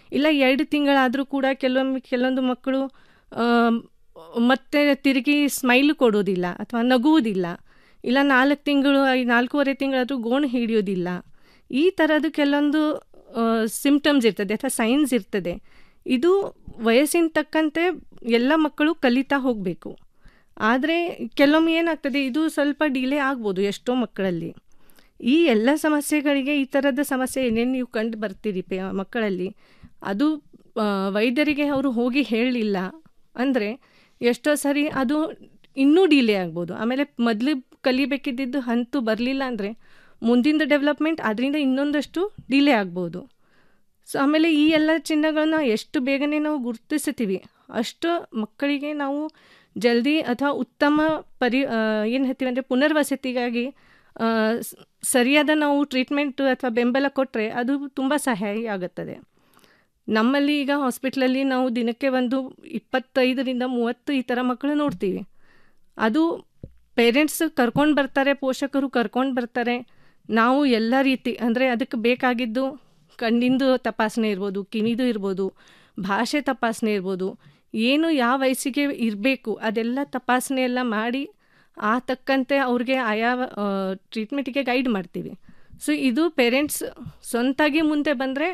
S2: ಇಲ್ಲ ಎರಡು ತಿಂಗಳಾದರೂ ಕೂಡ ಕೆಲವೊಮ್ಮೆ ಕೆಲವೊಂದು ಮಕ್ಕಳು ಆಮ್, ಮತ್ತೆ ತಿರುಗಿ ಸ್ಮೈಲ್ ಕೊಡೋದಿಲ್ಲ ಅಥವಾ ನಗುವುದಿಲ್ಲ ಇಲ್ಲ ನಾಲ್ಕು ತಿಂಗಳು ಐ ನಾಲ್ಕೂವರೆ ತಿಂಗಳಾದರೂ ಗೋಣು ಹಿಡಿಯೋದಿಲ್ಲ ಈ ಥರದ್ದು ಕೆಲವೊಂದು ಸಿಂಪ್ಟಮ್ಸ್ ಇರ್ತದೆ ಅಥವಾ ಸೈನ್ಸ್ ಇರ್ತದೆ ಇದು ವಯಸ್ಸಿನ ತಕ್ಕಂತೆ ಎಲ್ಲ ಮಕ್ಕಳು ಕಲಿತಾ ಹೋಗಬೇಕು ಆದರೆ ಕೆಲವೊಮ್ಮೆ ಏನಾಗ್ತದೆ ಇದು ಸ್ವಲ್ಪ ಡಿಲೇ ಆಗ್ಬೋದು ಎಷ್ಟೋ ಮಕ್ಕಳಲ್ಲಿ ಈ ಎಲ್ಲ ಸಮಸ್ಯೆಗಳಿಗೆ ಈ ಥರದ ಸಮಸ್ಯೆ ಏನೇನು ನೀವು ಕಂಡು ಬರ್ತೀರಿ ಪೇ ಮಕ್ಕಳಲ್ಲಿ ಅದು ಆ, ವೈದ್ಯರಿಗೆ ಅವರು ಹೋಗಿ ಹೇಳಲಿಲ್ಲ ಅಂದರೆ ಎಷ್ಟೋ ಸರಿ ಅದು ಇನ್ನೂ ಡಿಲೇ ಆಗ್ಬೋದು ಆಮೇಲೆ ಮೊದಲು ಕಲಿಬೇಕಿದ್ದಿದ್ದು ಹಂತು ಬರಲಿಲ್ಲ ಅಂದರೆ ಮುಂದಿನ ಡೆವಲಪ್ಮೆಂಟ್ ಅದರಿಂದ ಇನ್ನೊಂದಷ್ಟು ಡಿಲೇ ಆಗ್ಬೋದು ಸೊ ಆಮೇಲೆ ಈ ಎಲ್ಲ ಚಿಹ್ನೆಗಳನ್ನ ಎಷ್ಟು ಬೇಗನೆ ನಾವು ಗುರುತಿಸ್ತೀವಿ ಅಷ್ಟು ಮಕ್ಕಳಿಗೆ ನಾವು ಜಲ್ದಿ ಅಥವಾ ಉತ್ತಮ ಪರಿ ಏನು ಹೇಳ್ತೀವಿ ಅಂದರೆ ಪುನರ್ವಸತಿಗಾಗಿ ಆ, ಸ್- ಸರಿಯಾದ ನಾವು ಟ್ರೀಟ್ಮೆಂಟ್ ಅಥವಾ ಬೆಂಬಲ ಕೊಟ್ಟರೆ ಅದು ತುಂಬ ಸಹಾಯ ಆಗುತ್ತದೆ ನಮ್ಮಲ್ಲಿ ಈಗ ಹಾಸ್ಪಿಟ್ಲಲ್ಲಿ ನಾವು ದಿನಕ್ಕೆ ಒಂದು ಇಪ್ಪತ್ತೈದರಿಂದ ಮೂವತ್ತು ಈ ಥರ ಮಕ್ಕಳು ನೋಡ್ತೀವಿ ಅದು ಪೇರೆಂಟ್ಸ್ ಕರ್ಕೊಂಡು ಬರ್ತಾರೆ ಪೋಷಕರು ಕರ್ಕೊಂಡು ಬರ್ತಾರೆ ನಾವು ಎಲ್ಲ ರೀತಿ ಅಂದರೆ ಅದಕ್ಕೆ ಬೇಕಾಗಿದ್ದು ಕಣ್ಣಿಂದು ತಪಾಸಣೆ ಇರ್ಬೋದು ಕಿವಿದು ಇರ್ಬೋದು ಭಾಷೆ ತಪಾಸಣೆ ಇರ್ಬೋದು ಏನು ಯಾವ ವಯಸ್ಸಿಗೆ ಇರಬೇಕು ಅದೆಲ್ಲ ತಪಾಸಣೆ ಎಲ್ಲ ಮಾಡಿ ಆ ತಕ್ಕಂತೆ ಅವ್ರಿಗೆ ಆಯಾ ಟ್ರೀಟ್ಮೆಂಟಿಗೆ ಗೈಡ್ ಮಾಡ್ತೀವಿ ಸೊ ಇದು ಪೇರೆಂಟ್ಸ್ ಸ್ವಂತಾಗಿ ಮುಂದೆ ಬಂದರೆ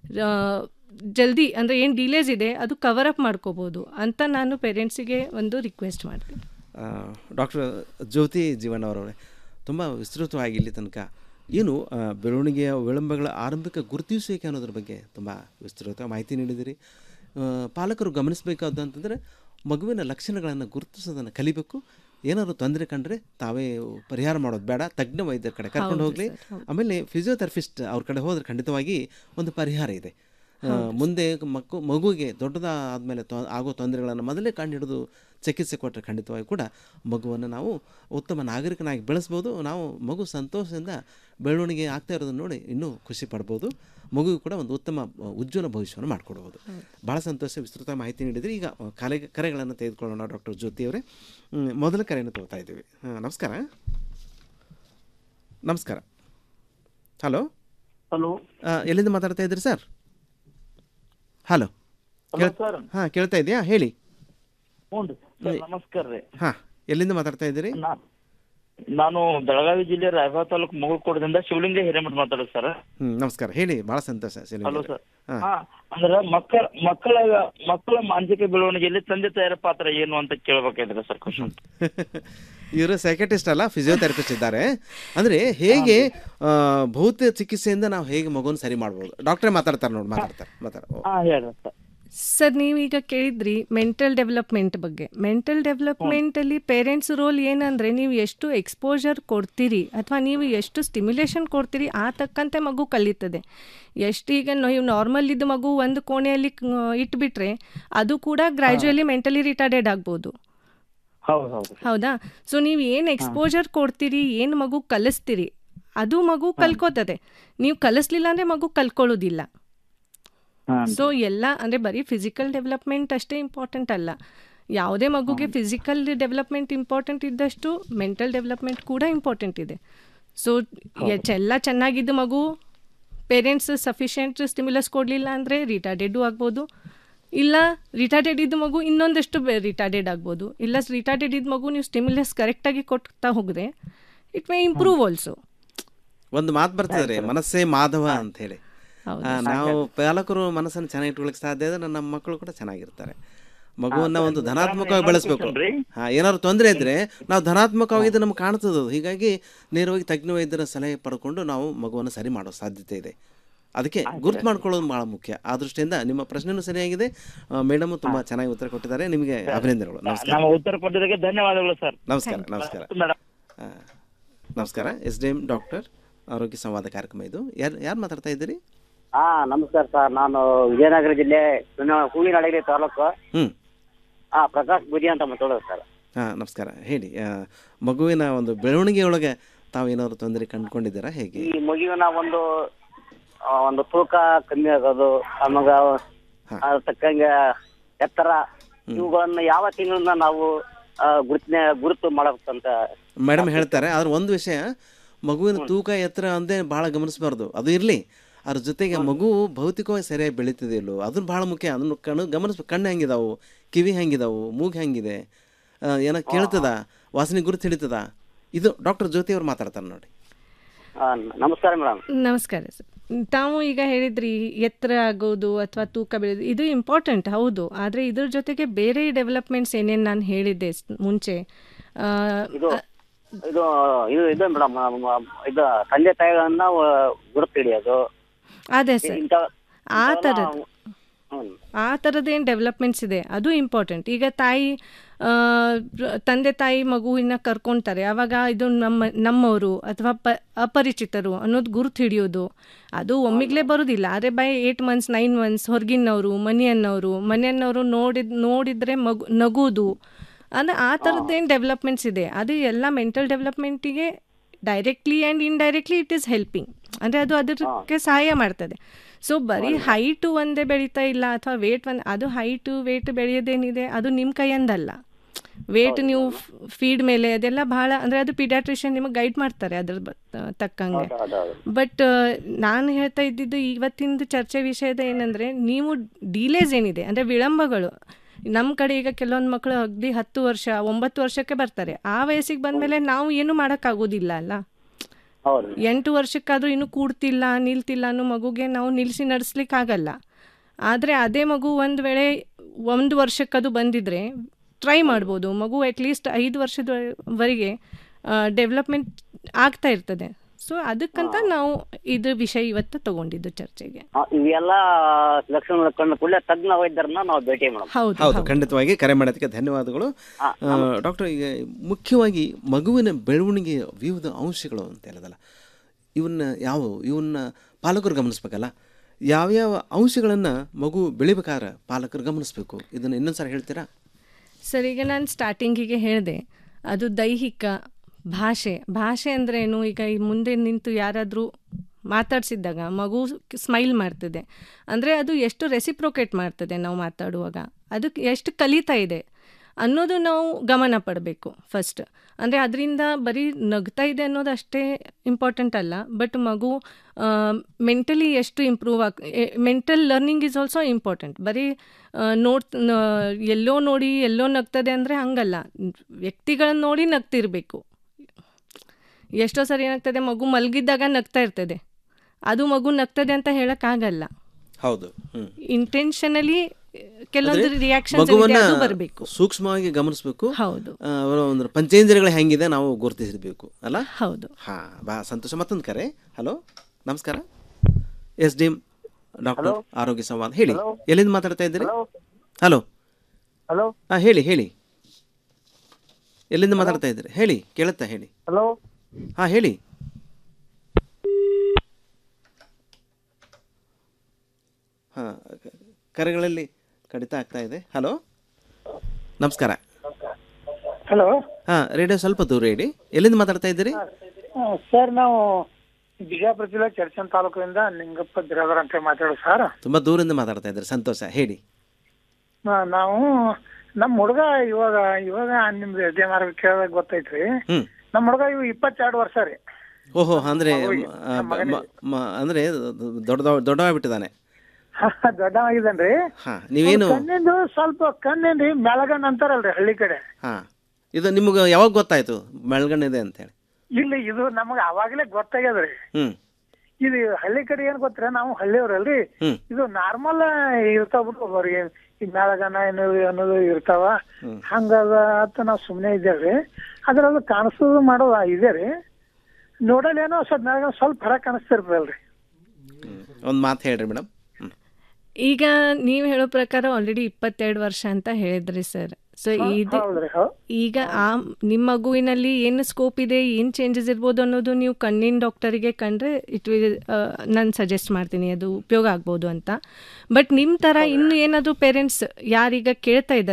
S2: ಜಲ್ದಿ ಅಂದರೆ ಏನು ಡಿಲೇಸ್ ಇದೆ ಅದು ಕವರ್ ಅಪ್ ಮಾಡ್ಕೋಬೋದು ಅಂತ ನಾನು ಪೇರೆಂಟ್ಸಿಗೆ ಒಂದು ರಿಕ್ವೆಸ್ಟ್ ಮಾಡ್ತೀನಿ
S5: ಡಾಕ್ಟರ್ ಜ್ಯೋತಿ ಜೀವನ್ ಅವರವರೇ ತುಂಬ ವಿಸ್ತೃತವಾಗಿ ಇಲ್ಲಿ ತನಕ ಏನು ಆ, ಬೆಳವಣಿಗೆಯ ವಿಳಂಬಗಳ ಆರಂಭಿಕ ಗುರುತಿಸುವಿಕೆ ಅನ್ನೋದ್ರ ಬಗ್ಗೆ ತುಂಬ ವಿಸ್ತೃತ ಮಾಹಿತಿ ನೀಡಿದಿರಿ ಆ, ಪಾಲಕರು ಗಮನಿಸಬೇಕಾದಂತಂದರೆ ಮಗುವಿನ ಲಕ್ಷಣಗಳನ್ನು ಗುರುತಿಸೋದನ್ನು ಕಲಿಬೇಕು ಏನಾದ್ರು ತೊಂದರೆ ಕಂಡ್ರೆ ತಾವೇ ಪರಿಹಾರ ಮಾಡೋದು ಬೇಡ ತಜ್ಞ ವೈದ್ಯರ ಕಡೆ ಕರ್ಕೊಂಡು
S2: ಹೌದು
S5: ಹೋಗಲಿ
S2: ಸರ್, ಹೌದು.
S5: ಆಮೇಲೆ ಫಿಸಿಯೋಥೆರಪಿಸ್ಟ್ ಅವ್ರ ಕಡೆ ಹೋದ್ರೆ ಖಂಡಿತವಾಗಿ ಒಂದು ಪರಿಹಾರ ಇದೆ ಆ,
S2: ಹೌದು
S5: ಮುಂದೆ ಮಕ್ಕು ಮಗುವಿಗೆ ದೊಡ್ಡದಾದಮೇಲೆ ತೊ ಆಗೋ ತೊಂದರೆಗಳನ್ನು ಮೊದಲೇ ಕಂಡು ಹಿಡಿದು ಚಿಕಿತ್ಸೆ ಕೊಟ್ಟರೆ ಖಂಡಿತವಾಗಿ ಕೂಡ ಮಗುವನ್ನು ನಾವು ಉತ್ತಮ ನಾಗರಿಕನಾಗಿ ಬೆಳೆಸ್ಬೋದು ನಾವು ಮಗು ಸಂತೋಷದಿಂದ ಬೆಳವಣಿಗೆ ಆಗ್ತಾ ಇರೋದನ್ನು ನೋಡಿ ಇನ್ನೂ ಖುಷಿ ಪಡ್ಬೋದು ಮಗುವಿಗೆ ಕೂಡ ಒಂದು ಉತ್ತಮ ಆ, ಉಜ್ವಲ ಭವಿಷ್ಯವನ್ನು ಮಾಡಿಕೊಡ್ಬೋದು ಭಾಳ ಸಂತೋಷ ವಿಸ್ತೃತ ಮಾಹಿತಿ ನೀಡಿದ್ರಿ ಈಗ ಆ, ಕರೆ ಕರೆಗಳನ್ನು ತೆಗೆದುಕೊಳ್ಳೋಣ ಡಾಕ್ಟರ್ ಜ್ಯೋತಿ ಅವರೇ ಹ್ಮ್, ಮೊದಲ ಕರೆಯನ್ನು ತಗೋತಾ ಇದ್ದೀವಿ ಹಾಂ ನಮಸ್ಕಾರ ನಮಸ್ಕಾರ ಹಲೋ
S4: ಹಲೋ
S5: ಎಲ್ಲಿಂದ ಮಾತಾಡ್ತಾ ಇದ್ರಿ ಸರ್ ಹಲೋ
S4: ಹಲೋ ಸರ್
S5: ಹಾಂ ಕೇಳ್ತಾ ಇದೆಯಾ ಹೇಳಿ
S4: ಹ್ಞೂ ರೀ ಸರ್ ನಮಸ್ಕಾರ ರೀ
S5: ಹಾಂ ಎಲ್ಲಿಂದ ಮಾತಾಡ್ತಾ ಇದ್ದೀರಿ
S4: ನಾ- ನಾನು ಬೆಳಗಾವಿ ಜಿಲ್ಲೆ ರಾಯಬಾಗ ತಾಲೂಕು ಮುಗುಳ್ಕೋಟದಿಂದ ಶಿವಲಿಂಗ ಹಿರೇಮಠ ಮಾತಾಡೋದು ಸರ್
S5: ಹ್ಞೂ ನಮಸ್ಕಾರ ಹೇಳಿ ಭಾಳ ಸಂತೋಷ ಶಿವಲಿಂಗ
S4: ಹಲೋ
S5: ಅವರೇ.
S4: ಸರ್
S5: ಹಾಂ
S4: ಹಾ ಅಂದ್ರೆ ಮಕ್ಕಳ ಮಕ್ಕಳ ಮಕ್ಕಳ ಮಾನಸಿಕ ಬೆಳವಣಿಗೆಯಲ್ಲಿ ತಂದೆ ತಾಯರ ಪಾತ್ರ ಏನು ಅಂತ ಕೇಳ್ಬೇಕಾದ್ರೆ ಸರ್ ಕ್ವಶನ್
S5: ಇವರು ಸೈಕಟಿಸ್ಟ್ ಅಲ್ಲ ಫಿಸಿಯೋಥೆರಪಿಸ್ಟ್ ಇದ್ದಾರೆ ಅಂದರೆ ಹೇಗೆ ಆ, ಭೌತಿಕ ಚಿಕಿತ್ಸೆಯಿಂದ ನಾವು ಹೇಗೆ ಮಗುನ ಸರಿ ಮಾಡ್ಬೋದು ಡಾಕ್ಟ್ರೇ ಮಾತಾಡ್ತಾರೆ ನೋಡಿ ಮಾತಾಡ್ತಾರೆ ಮಾತಾಡ
S4: ಹಾ ಹೇಳ್ರಿ ಸರ್
S2: ಸರ್ ನೀವೀಗ ಕೇಳಿದ್ರಿ ಮೆಂಟಲ್ ಡೆವಲಪ್ಮೆಂಟ್ ಬಗ್ಗೆ ಮೆಂಟಲ್ ಡೆವಲಪ್ಮೆಂಟಲ್ಲಿ ಪೇರೆಂಟ್ಸ್ ರೋಲ್ ಏನಂದರೆ ನೀವು ಎಷ್ಟು ಎಕ್ಸ್ಪೋಜರ್ ಕೊಡ್ತೀರಿ ಅಥವಾ ನೀವು ಎಷ್ಟು ಸ್ಟಿಮ್ಯುಲೇಷನ್ ಕೊಡ್ತೀರಿ ಆ ತಕ್ಕಂತೆ ಮಗು ಕಲಿತದೆ ಎಷ್ಟು ಈಗ ನೀವು ನಾರ್ಮಲ್ ಇದ್ದ ಮಗು ಒಂದು ಕೋಣೆಯಲ್ಲಿ ಆ, ಇಟ್ಬಿಟ್ರೆ ಅದು ಕೂಡ ಗ್ರ್ಯಾಜುಯಲಿ ಮೆಂಟಲಿ ರಿಟಾರ್ಡೆಡ್ ಆಗ್ಬೋದು
S4: ಹೌದು ಹೌದು
S2: ಹೌದಾ ಸೊ ನೀವು ಏನು ಎಕ್ಸ್ಪೋಜರ್ ಕೊಡ್ತೀರಿ ಏನು ಮಗು ಕಲಿಸ್ತೀರಿ ಅದು ಮಗು ಕಲ್ಕೋತದೆ ನೀವು ಕಲಿಸ್ಲಿಲ್ಲ ಅಂದರೆ ಮಗು ಕಲ್ಕೊಳ್ಳೋದಿಲ್ಲ ಸೊ ಎಲ್ಲ ಅಂದರೆ ಬರೀ ಫಿಸಿಕಲ್ ಡೆವಲಪ್ಮೆಂಟ್ ಅಷ್ಟೇ ಇಂಪಾರ್ಟೆಂಟ್ ಅಲ್ಲ ಯಾವುದೇ ಮಗುಗೆ ಫಿಸಿಕಲ್ ಡೆವಲಪ್ಮೆಂಟ್ ಇಂಪಾರ್ಟೆಂಟ್ ಇದ್ದಷ್ಟು ಮೆಂಟಲ್ ಡೆವಲಪ್ಮೆಂಟ್ ಕೂಡ ಇಂಪಾರ್ಟೆಂಟ್ ಇದೆ ಸೊ ಎಲ್ಲ ಚೆನ್ನಾಗಿದ್ದು ಮಗು ಪೇರೆಂಟ್ಸ್ ಸಫಿಷಿಯೆಂಟ್ ಸ್ಟಿಮ್ಯುಲಸ್ ಕೊಡಲಿಲ್ಲ ಅಂದರೆ ರಿಟಾರ್ಡೆಡು ಆಗ್ಬೋದು ಇಲ್ಲ ರಿಟಾರ್ಡೆಡ್ ಇದ್ದ ಮಗು ಇನ್ನೊಂದಷ್ಟು ರಿಟಾರ್ಡೆಡ್ ಆಗ್ಬೋದು ಇಲ್ಲ ರಿಟಾರ್ಡೆಡ್ ಇದ್ದ ಮಗು ನೀವು ಸ್ಟಿಮ್ಯುಲಸ್ ಕರೆಕ್ಟಾಗಿ ಕೊಡ್ತಾ ಹೋದರೆ ಇಟ್ ಮೇ ಇಂಪ್ರೂವ್ ಆಲ್ಸೋ
S5: ಒಂದು ಮಾತು ಬರ್ತದೆ ರೀ ಮನಸ್ಸೇ ಮಾಧವ ಅಂತ ಹೇಳಿ
S2: ಹೌದು.
S5: ಆ, ನಾವು ಪಾಲಕರು ಮನಸ್ಸನ್ನು ಚೆನ್ನಾಗಿ ಇಟ್ಕೊಳ್ಳಿಕ್ಕೆ ಸಾಧ್ಯ ಇದ್ರೆ ನಮ್ಮ ಮಕ್ಕಳು ಕೂಡ ಚೆನ್ನಾಗಿರ್ತಾರೆ ಮಗುವನ್ನ
S4: ಹಾ,
S5: ಒಂದು
S4: ಸರಿ.
S5: ಧನಾತ್ಮಕವಾಗಿ
S4: ಇನ್ನೊಂದು
S5: ಬೆಳೆಸ್ಬೇಕು
S4: question ರೀ.
S5: ಹಾ ಏನಾದ್ರು ತೊಂದರೆ ಇದ್ರೆ ನಾವು ಧನಾತ್ಮಕವಾಗಿ ನಮ್ಗೆ ಕಾಣ್ತದೆ ಅದು ಹೀಗಾಗಿ ನೇರವಾಗಿ ತಜ್ಞ ವೈದ್ಯರ ಸಲಹೆ ಪಡ್ಕೊಂಡು ನಾವು ಮಗುವನ್ನು ಸರಿ ಮಾಡೋ ಸಾಧ್ಯತೆ ಇದೆ ಅದಕ್ಕೆ ಗುರ್ತು ಮಾಡ್ಕೊಳ್ಳೋದು ಭಾಳ ಮುಖ್ಯ ಆ ದೃಷ್ಟಿಯಿಂದ ನಿಮ್ಮ ಪ್ರಶ್ನೆನೂ ಸರಿಯಾಗಿದೆ ಮೇಡಮ್ ತುಂಬಾ ಚೆನ್ನಾಗಿ ಉತ್ತರ ಕೊಟ್ಟಿದ್ದಾರೆ ನಿಮಗೆ ಅಭಿನಂದನೆಗಳು ನಮಸ್ಕಾರ
S4: ನಮ್ಮ ಉತ್ತರ ಕೊಟ್ಟಿದ್ದಕ್ಕೆ ಧನ್ಯವಾದಗಳು ಸರ್
S5: ನಮಸ್ಕಾರ ನಮಸ್ಕಾರ
S4: ಮೇಡಮ್
S5: ಆ, ನಮಸ್ಕಾರ ಎಸ್ ಡಿ ಎಂ ಡಾಕ್ಟರ್ ಆರೋಗ್ಯ ಸಂವಾದ ಕಾರ್ಯಕ್ರಮ ಇದು ಯಾರು ಯಾರು ಮಾತಾಡ್ತಾ ಇದ್ದೀರಿ
S6: ಹಾ ನಮಸ್ಕಾರ ಸರ್ ನಾನು ವಿಜಯನಗರ ಜಿಲ್ಲೆ ಹೂವಿನಡಗಲಿ ತಾಲೂಕು
S5: ಹ್ಮ್.
S6: ಹಾ ಪ್ರಕಾಶ್ ಬುದಿ ಅಂತ ಮಾತಾಡೋದು ಸರ್
S5: ಹಾಂ ನಮಸ್ಕಾರ ಹೇಳಿ ಆ, ಮಗುವಿನ ಒಂದು ಬೆಳವಣಿಗೆಯೊಳಗೆ ತಾವು ಏನಾದ್ರು ತೊಂದರೆ ಕಂಡುಕೊಂಡಿದ್ದೀರಾ ಹೇಗೆ
S6: ಈ ಮಗುವಿನ ಒಂದು ಆ, ಒಂದು ತೂಕ ಕಮ್ಮಿ ಆಗೋದು ಆಮೇಲೆ ಅದ್ರ ತಕ್ಕಂಗೆ ಎತ್ತರ ಇವುಗಳನ್ನ ಯಾವ ತಿಂಗಳಿಂದ ನಾವು ಆ, ಗುರುತಿನ ಗುರುತು ಮಾಡಬೇಕಂತ
S5: ಮೇಡಮ್ ಹೇಳ್ತಾರೆ ಆದ್ರೆ ಒಂದು ವಿಷಯ ಮಗುವಿನ ತೂಕ ಎತ್ತರ ಅಂದೇ ಭಾಳ ಗಮನಿಸಬಾರ್ದು ಅದು ಇರಲಿ ಅದ್ರ ಜೊತೆಗೆ ಮಗು ಭೌತಿಕವಾಗಿ ಸರಿಯಾಗಿ ಬೆಳೀತಿದೆಯಲ್ಲೋ ಅದನ್ನು ಭಾಳ ಮುಖ್ಯ ಅದನ್ನು ಕಣ್ಣು ಗಮನಿಸ್ಬೇಕು ಕಣ್ಣು ಹೆಂಗಿದಾವು ಕಿವಿ ಹೆಂಗಿದಾವು ಮೂಗು ಹೆಂಗಿದೆ ಆ, ಏನೋ ಕೇಳ್ತದ ವಾಸನೆ ಗುರುತು ಹಿಡಿತದ ಇದು ಡಾಕ್ಟರ್ ಜ್ಯೋತಿ ಅವ್ರು ಮಾತಾಡ್ತಾರೆ ನೋಡಿ
S6: ನಮಸ್ಕಾರ ಮೇಡಮ್
S2: ನಮಸ್ಕಾರ ಸರ್ ತಾವು ಈಗ ಹೇಳಿದ್ರಿ ಎತ್ತರ ಆಗೋದು ಅಥವಾ ತೂಕ ಬೆಳೆದು ಇದು ಇಂಪಾರ್ಟೆಂಟ್ ಹೌದು ಆದರೆ ಇದ್ರ ಜೊತೆಗೆ ಬೇರೆ ಡೆವಲಪ್ಮೆಂಟ್ಸ್ ಏನೇನು ನಾನು ಹೇಳಿದ್ದೆ ಸ್- ಮುಂಚೆ ಆ,
S6: ಇದು ಇದು ಇದು ಇದೆ ಮೇಡಮ್ ಇದು ತಂದೆ ತಾಯಿಗಳನ್ನ ಆ, ಗುರುತು ಹಿಡಿಯೋದು
S2: ಅದೇ ಸರ್
S6: ಇಂಥ
S2: ಆ
S6: ಇಂಥವನ್ನ-
S2: ಥರದ್ದು
S6: ಹ್ಮ್.
S2: ಆ ಥರದ್ದೇನು ಡೆವಲಪ್ಮೆಂಟ್ಸ್ ಇದೆ ಅದು ಇಂಪಾರ್ಟೆಂಟ್ ಈಗ ತಾಯಿ ಆ, ರ- ತಂದೆ ತಾಯಿ ಮಗುವಿನ ಕರ್ಕೊಳ್ತಾರೆ ಆವಾಗ ಇದು ನಮ್ಮ ನಮ್ಮವರು ಅಥವಾ ಪ ಅಪರಿಚಿತರು ಅನ್ನೋದು ಗುರುತು ಹಿಡಿಯೋದು ಅದು ಒಮ್ಮಿಗ್ಲೇ ಬರೋದಿಲ್ಲ ಆದರೆ by eight months nine months ಹೊರಗಿನವರು ಮನೆಯನ್ನವರು ಮನೆಯನ್ನವರು ನೋಡಿದ್ ನೋಡಿದರೆ ಮಗು ನಗುವುದು ಅಂದರೆ ಆ ಥರದ್ದೇನು ಡೆವಲಪ್ಮೆಂಟ್ಸ್ ಇದೆ ಅದು ಎಲ್ಲ ಮೆಂಟಲ್ ಡೆವಲಪ್ಮೆಂಟಿಗೆ directly and indirectly it is helping ಅಂದರೆ ಅದು ಅದಕ್ಕೆ ಸಹಾಯ ಮಾಡ್ತದೆ ಸೊ ಬರೀ ಹೈಟು ಒಂದೇ ಬೆಳೀತಾ ಇಲ್ಲ ಅಥವಾ ವೇಟ್ ಒಂದು ಅದು ಹೈಟು ವೇಟ್ ಬೆಳೆಯೋದೇನಿದೆ ಅದು ನಿಮ್ಮ ಕೈಯಂದಲ್ಲ ವೇಟ್ ನೀವು ಫೀಡ್ ಮೇಲೆ ಅದೆಲ್ಲ ಭಾಳ ಅಂದರೆ ಅದು ಪಿಡಿಯಾಟ್ರಿಷಿಯನ್ ನಿಮಗೆ ಗೈಡ್ ಮಾಡ್ತಾರೆ ಅದ್ರ ಬ- ತಕ್ಕಂಗೆ ಬಟ್ ನಾನು ಹೇಳ್ತಾ ಇದ್ದಿದ್ದು ಇವತ್ತಿಂದು ಚರ್ಚೆ ವಿಷಯದ ಏನಂದರೆ ನೀವು ಡಿಲೇಸ್ ಏನಿದೆ ಅಂದರೆ ವಿಳಂಬಗಳು ನಮ್ಮ ಕಡೆ ಈಗ ಕೆಲವೊಂದು ಮಕ್ಕಳು ಅಗದಿ ಹತ್ತು ವರ್ಷ ಒಂಬತ್ತು ವರ್ಷಕ್ಕೆ ಬರ್ತಾರೆ ಆ ವಯಸ್ಸಿಗೆ ಬಂದಮೇಲೆ ನಾವು ಏನು ಮಾಡೋಕ್ಕಾಗೋದಿಲ್ಲ ಅಲ್ಲ ಎಂಟು ವರ್ಷಕ್ಕಾದ್ರೂ ಇನ್ನೂ ಕೂಡ್ತಿಲ್ಲ ನಿಲ್ತಿಲ್ಲ ಅನ್ನೋ ಮಗುಗೆ ನಾವು ನಿಲ್ಲಿಸಿ ನಡೆಸ್ಲಿಕ್ಕೆ ಆಗಲ್ಲ ಆದರೆ ಅದೇ ಮಗು ಒಂದು ವೇಳೆ ಒಂದು ವರ್ಷಕ್ಕದು ಬಂದಿದ್ರೆ ಟ್ರೈ ಮಾಡ್ಬೋದು ಮಗು ಅಟ್ಲೀಸ್ಟ್ ಐದು ವರ್ಷದವರೆಗೆ ಡೆವಲಪ್ಮೆಂಟ್ ಆಗ್ತಾ ಇರ್ತದೆ ಸೊ ಅದಕ್ಕಂತ ನಾವು ಇದು ವಿಷಯ ಇವತ್ತು ತಗೊಂಡಿದ್ದು ಚರ್ಚೆಗೆ
S6: ಆ, ಇವೆಲ್ಲ ಲಕ್ಷಣ ಕಂಡು ಕೂಡಲೇ ತಜ್ಞ ವೈದ್ಯರನ್ನ ನಾವು ಭೇಟಿ ಮಾಡೋಣ
S5: ಹೌದು ಖಂಡಿತವಾಗಿ ಕರೆ ಮಾಡೋದಕ್ಕೆ ಧನ್ಯವಾದಗಳು ಆ, ಡಾಕ್ಟರ್ ಈಗ ಮುಖ್ಯವಾಗಿ ಮಗುವಿನ ಬೆಳವಣಿಗೆಯ ವಿವಿಧ ಅಂಶಗಳು ಅಂತ ಹೇಳಿದಲ್ಲ ಇವನ್ನ ಯಾವ ಇವನ್ನ ಪಾಲಕರು ಗಮನಿಸ್ಬೇಕಲ್ಲ ಯಾವ್ಯಾವ ಅಂಶಗಳನ್ನು ಮಗು ಬೆಳಿಬೇಕಾದ್ರೆ ಪಾಲಕರು ಗಮನಿಸ್ಬೇಕು ಇದನ್ನು ಇನ್ನೊಂದು ಸಲ ಹೇಳ್ತೀರಾ
S2: ಸರ್ ಈಗ ನಾನು ಸ್ಟಾರ್ಟಿಂಗಿಗೆ ಹೇಳಿದೆ ಅದು ದೈಹಿಕ ಭಾಷೆ ಭಾಷೆ ಅಂದ್ರೇನು ಈಗ ಈ ಮುಂದೆ ನಿಂತು ಯಾರಾದರೂ ಮಾತಾಡ್ಸಿದ್ದಾಗ ಮಗು ಸ್ಮೈಲ್ ಮಾಡ್ತದೆ ಅಂದರೆ ಅದು ಎಷ್ಟು ರೆಸಿಪ್ರೊಕೇಟ್ ಮಾಡ್ತದೆ ನಾವು ಮಾತಾಡುವಾಗ ಅದಕ್ಕೆ ಎಷ್ಟು ಕಲಿತಾ ಇದೆ ಅನ್ನೋದು ನಾವು ಗಮನ ಪಡಬೇಕು ಫಸ್ಟ್ ಅಂದರೆ ಅದರಿಂದ ಬರೀ ನಗ್ತಾ ಇದೆ ಅನ್ನೋದು ಅಷ್ಟೇ ಇಂಪಾರ್ಟೆಂಟ್ ಅಲ್ಲ ಬಟ್ ಮಗು ಮೆಂಟಲಿ ಎಷ್ಟು ಇಂಪ್ರೂವ್ ಆಗ್ mental learning is also important ಬರೀ ಆ, ನೋಡ್ ನ- ಎಲ್ಲೋ ನೋಡಿ ಎಲ್ಲೋ ನಗ್ತದೆ ಅಂದರೆ ಹಂಗಲ್ಲ ವ್ಯಕ್ತಿಗಳನ್ನ ನೋಡಿ ನಗ್ತಿರ್ಬೇಕು ಎಷ್ಟೋ ಸರಿ ಏನಾಗ್ತದೆ ಮಗು ಮಲಗಿದ್ದಾಗ ನಗ್ತಾ ಇರ್ತದೆ ಅದು ಮಗು ನಗ್ತದೆ ಅಂತ ಹೇಳಕ್ಕಾಗಲ್ಲ
S5: ಹೌದು ಹ್ಮ್.
S2: ಇಂಟೆನ್ಷನಲಿ ಕೆಲವೊಂದು
S5: ಅಂದ್ರೆ
S2: ರಿಯಾಕ್ಷನ್ಸ್
S5: ಮಗುವನ್ನ
S2: ಅದು ಬರಬೇಕು
S5: ಸೂಕ್ಷ್ಮವಾಗಿ ಗಮನಿಸಬೇಕು
S2: ಹೌದು
S5: ಆ, ಅವರ ಒಂದು ಪಂಚೇಂದ್ರಿಯಗಳು ಹೆಂಗಿದೆ ನಾವು ಗುರುತಿಸಬೇಕು ಅಲ್ಲ
S2: ಹೌದು
S5: ಹಾ ಬಾ ಸಂತೋಷ ಮತ್ತೊಂದು ಕರೆ ಹಲೋ ನಮಸ್ಕಾರ ಎಸ್ ಡಿ ಎಂ ಡಾಕ್ಟರ್ ಆರೋಗ್ಯ ಸಂವಾದ ಹೇಳಿ ಎಲ್ಲಿಂದ ಮಾತಾಡ್ತಾ ಇದ್ದೀರಿ ಹಲೋ
S7: ಹಲೋ
S5: ಹಾ ಹೇಳಿ ಹೇಳಿ ಎಲ್ಲಿಂದ ಮಾತಾಡ್ತಾ ಇದ್ದೀರಿ ಹೇಳಿ ಕೇಳುತ್ತಾ ಹೇಳಿ
S7: ಹಲೋ
S5: ಹಾ ಹೇಳಿ ಹಾ ಕ- ಕರೆಗಳಲ್ಲಿ ಕಡಿತ ಆಗ್ತಾ ಇದೆ ಹಲೋ ನಮಸ್ಕಾರ
S7: ಹಲೋ
S5: ಹಾ ರೇಡಿಯೋ ಸ್ವಲ್ಪ ದೂರ ಇಡಿ ಎಲ್ಲಿಂದ ಮಾತಾಡ್ತಾ ಇದ್ದೀರಿ
S7: ಸರ್ ನಾವು ಬಿಜಾಪುರ ಜಿಲ್ಲೆ ಚರ್ಚನ್ ತಾಲೂಕಿನಿಂದ ನಿಂಗಪ್ಪ ಬಿರಾದರ್ ಅಂತ ಮಾತಾಡೋದು ಸರ್
S5: ತುಂಬಾ ದೂರದಿಂದ ಮಾತಾಡ್ತಾ ಇದ್ದೀರಿ ಸಂತೋಷ ಹೇಳಿ
S7: ನಾವು ನಮ್ಮ ಹುಡುಗ ಇವಾಗ ಇವಾಗ ನಿಮ್ದು ಎಸ್ ಡಿ ಎಂ ಆರ್ ಕೇಳಿದಾಗ ಗೊತ್ತೈತ್ರಿ
S5: ಹ್ಮ್
S7: ನಮ್ಮ ಹುಡುಗ ಇವ್ ಇಪ್ಪತ್ತೆರಡು ವರ್ಷ ರೀ
S5: ಓಹೋ ಅಂದ್ರೆ ಆ, ಮ- ಮ- ಅಂದ್ರೆ ದೊಡ್ಡ ದೊಡ್ಡವಾಗ್ಬಿಟ್ಟಿದ್ದಾನೆ
S7: ದೊಡ್ಡವಾಗಿದ್ದಾನ್ರಿ
S5: ಹಾ ನೀವೇನು
S7: ಕಣ್ಣಿಂದು ಸ್ವಲ್ಪ ಕಣ್ಣಿಂದ್ರಿ ಮೆಳಗಣ್ಣ ಅಂತಾರಲ್ರಿ ಹಳ್ಳಿ ಕಡೆ
S5: ಹಾ ಇದು ನಿಮ್ಗೆ ಯಾವಾಗ ಗೊತ್ತಾಯ್ತು ಬೆಳಗಣ್ಣಿದೆ ಅಂತ ಹೇಳಿ
S7: ಇಲ್ಲಿ ಇದು ನಮಗ ಅವಾಗಲೇ ಗೊತ್ತಾಗ್ಯದ್ರಿ
S5: ಹ್ಮ್
S7: ಇದು ಹಳ್ಳಿ ಕಡೆ ಏನ್ ಗೊತ್ತರ ನಾವು ಹಳ್ಳಿಯವ್ರಲ್ರಿ
S5: ಹ್ಮ್
S7: ಇದು ನಾರ್ಮಲ್ ಇರ್ತಾವ ಬಿಟ್ಟು ಅವ್ರಿಗೆ ಈ ಮೆಳಗನ ಏನು ಅನ್ನೋದು ಇರ್ತಾವ
S5: ಹ್ಮ್.
S7: ಹಂಗದ ಅಂತ ನಾವು ಸುಮ್ಮನೆ ಇದ್ದೇವ್ರಿ ಅದ್ರ ಅದು ಕಾಣಿಸೋದು ಮಾಡೋದು ಇದೆ ರೀ ನೋಡಲ್ ಏನೋ ಸ್ವಲ್ಪ ಮೆಳಗನ ಸ್ವಲ್ಪ ಹೊರ ಕಾಣಿಸ್ತಿರ್ತದಲ್ರಿ
S5: ಒಂದು ಮಾತು ಹೇಳ್ರಿ ಮೇಡಮ್
S2: ಈಗ ನೀವು ಹೇಳೋ ಪ್ರಕಾರ ಆಲ್ರೆಡಿ ಇಪ್ಪತ್ತೆರಡು ವರ್ಷ ಅಂತ ಹೇಳಿದ್ರಿ ಸರ್ ಸೊ
S7: ಹೌ-
S2: ಇದು
S7: ಹೌದ್ರಿ, ಹೌ-
S2: ಈಗ ಆ ನಿಮ್ಮ ಮಗುವಿನಲ್ಲಿ ಏನು ಸ್ಕೋಪ್ ಇದೆ ಏನು ಚೇಂಜಸ್ ಇರ್ಬೋದು ಅನ್ನೋದು ನೀವು ಕಣ್ಣಿನ ಡಾಕ್ಟರಿಗೆ ಕಂಡ್ರೆ ಇಟ್ ವಿಲ್ ನಾನು ಸಜೆಸ್ಟ್ ಮಾಡ್ತೀನಿ ಅದು ಉಪಯೋಗ ಆಗ್ಬೋದು ಅಂತ ಬಟ್ ನಿಮ್ಮ ಥರ ಇನ್ನು ಏನಾದರೂ ಪೇರೆಂಟ್ಸ್ ಯಾರೀಗ ಕೇಳ್ತಾ ಇದ್ದಾರೆ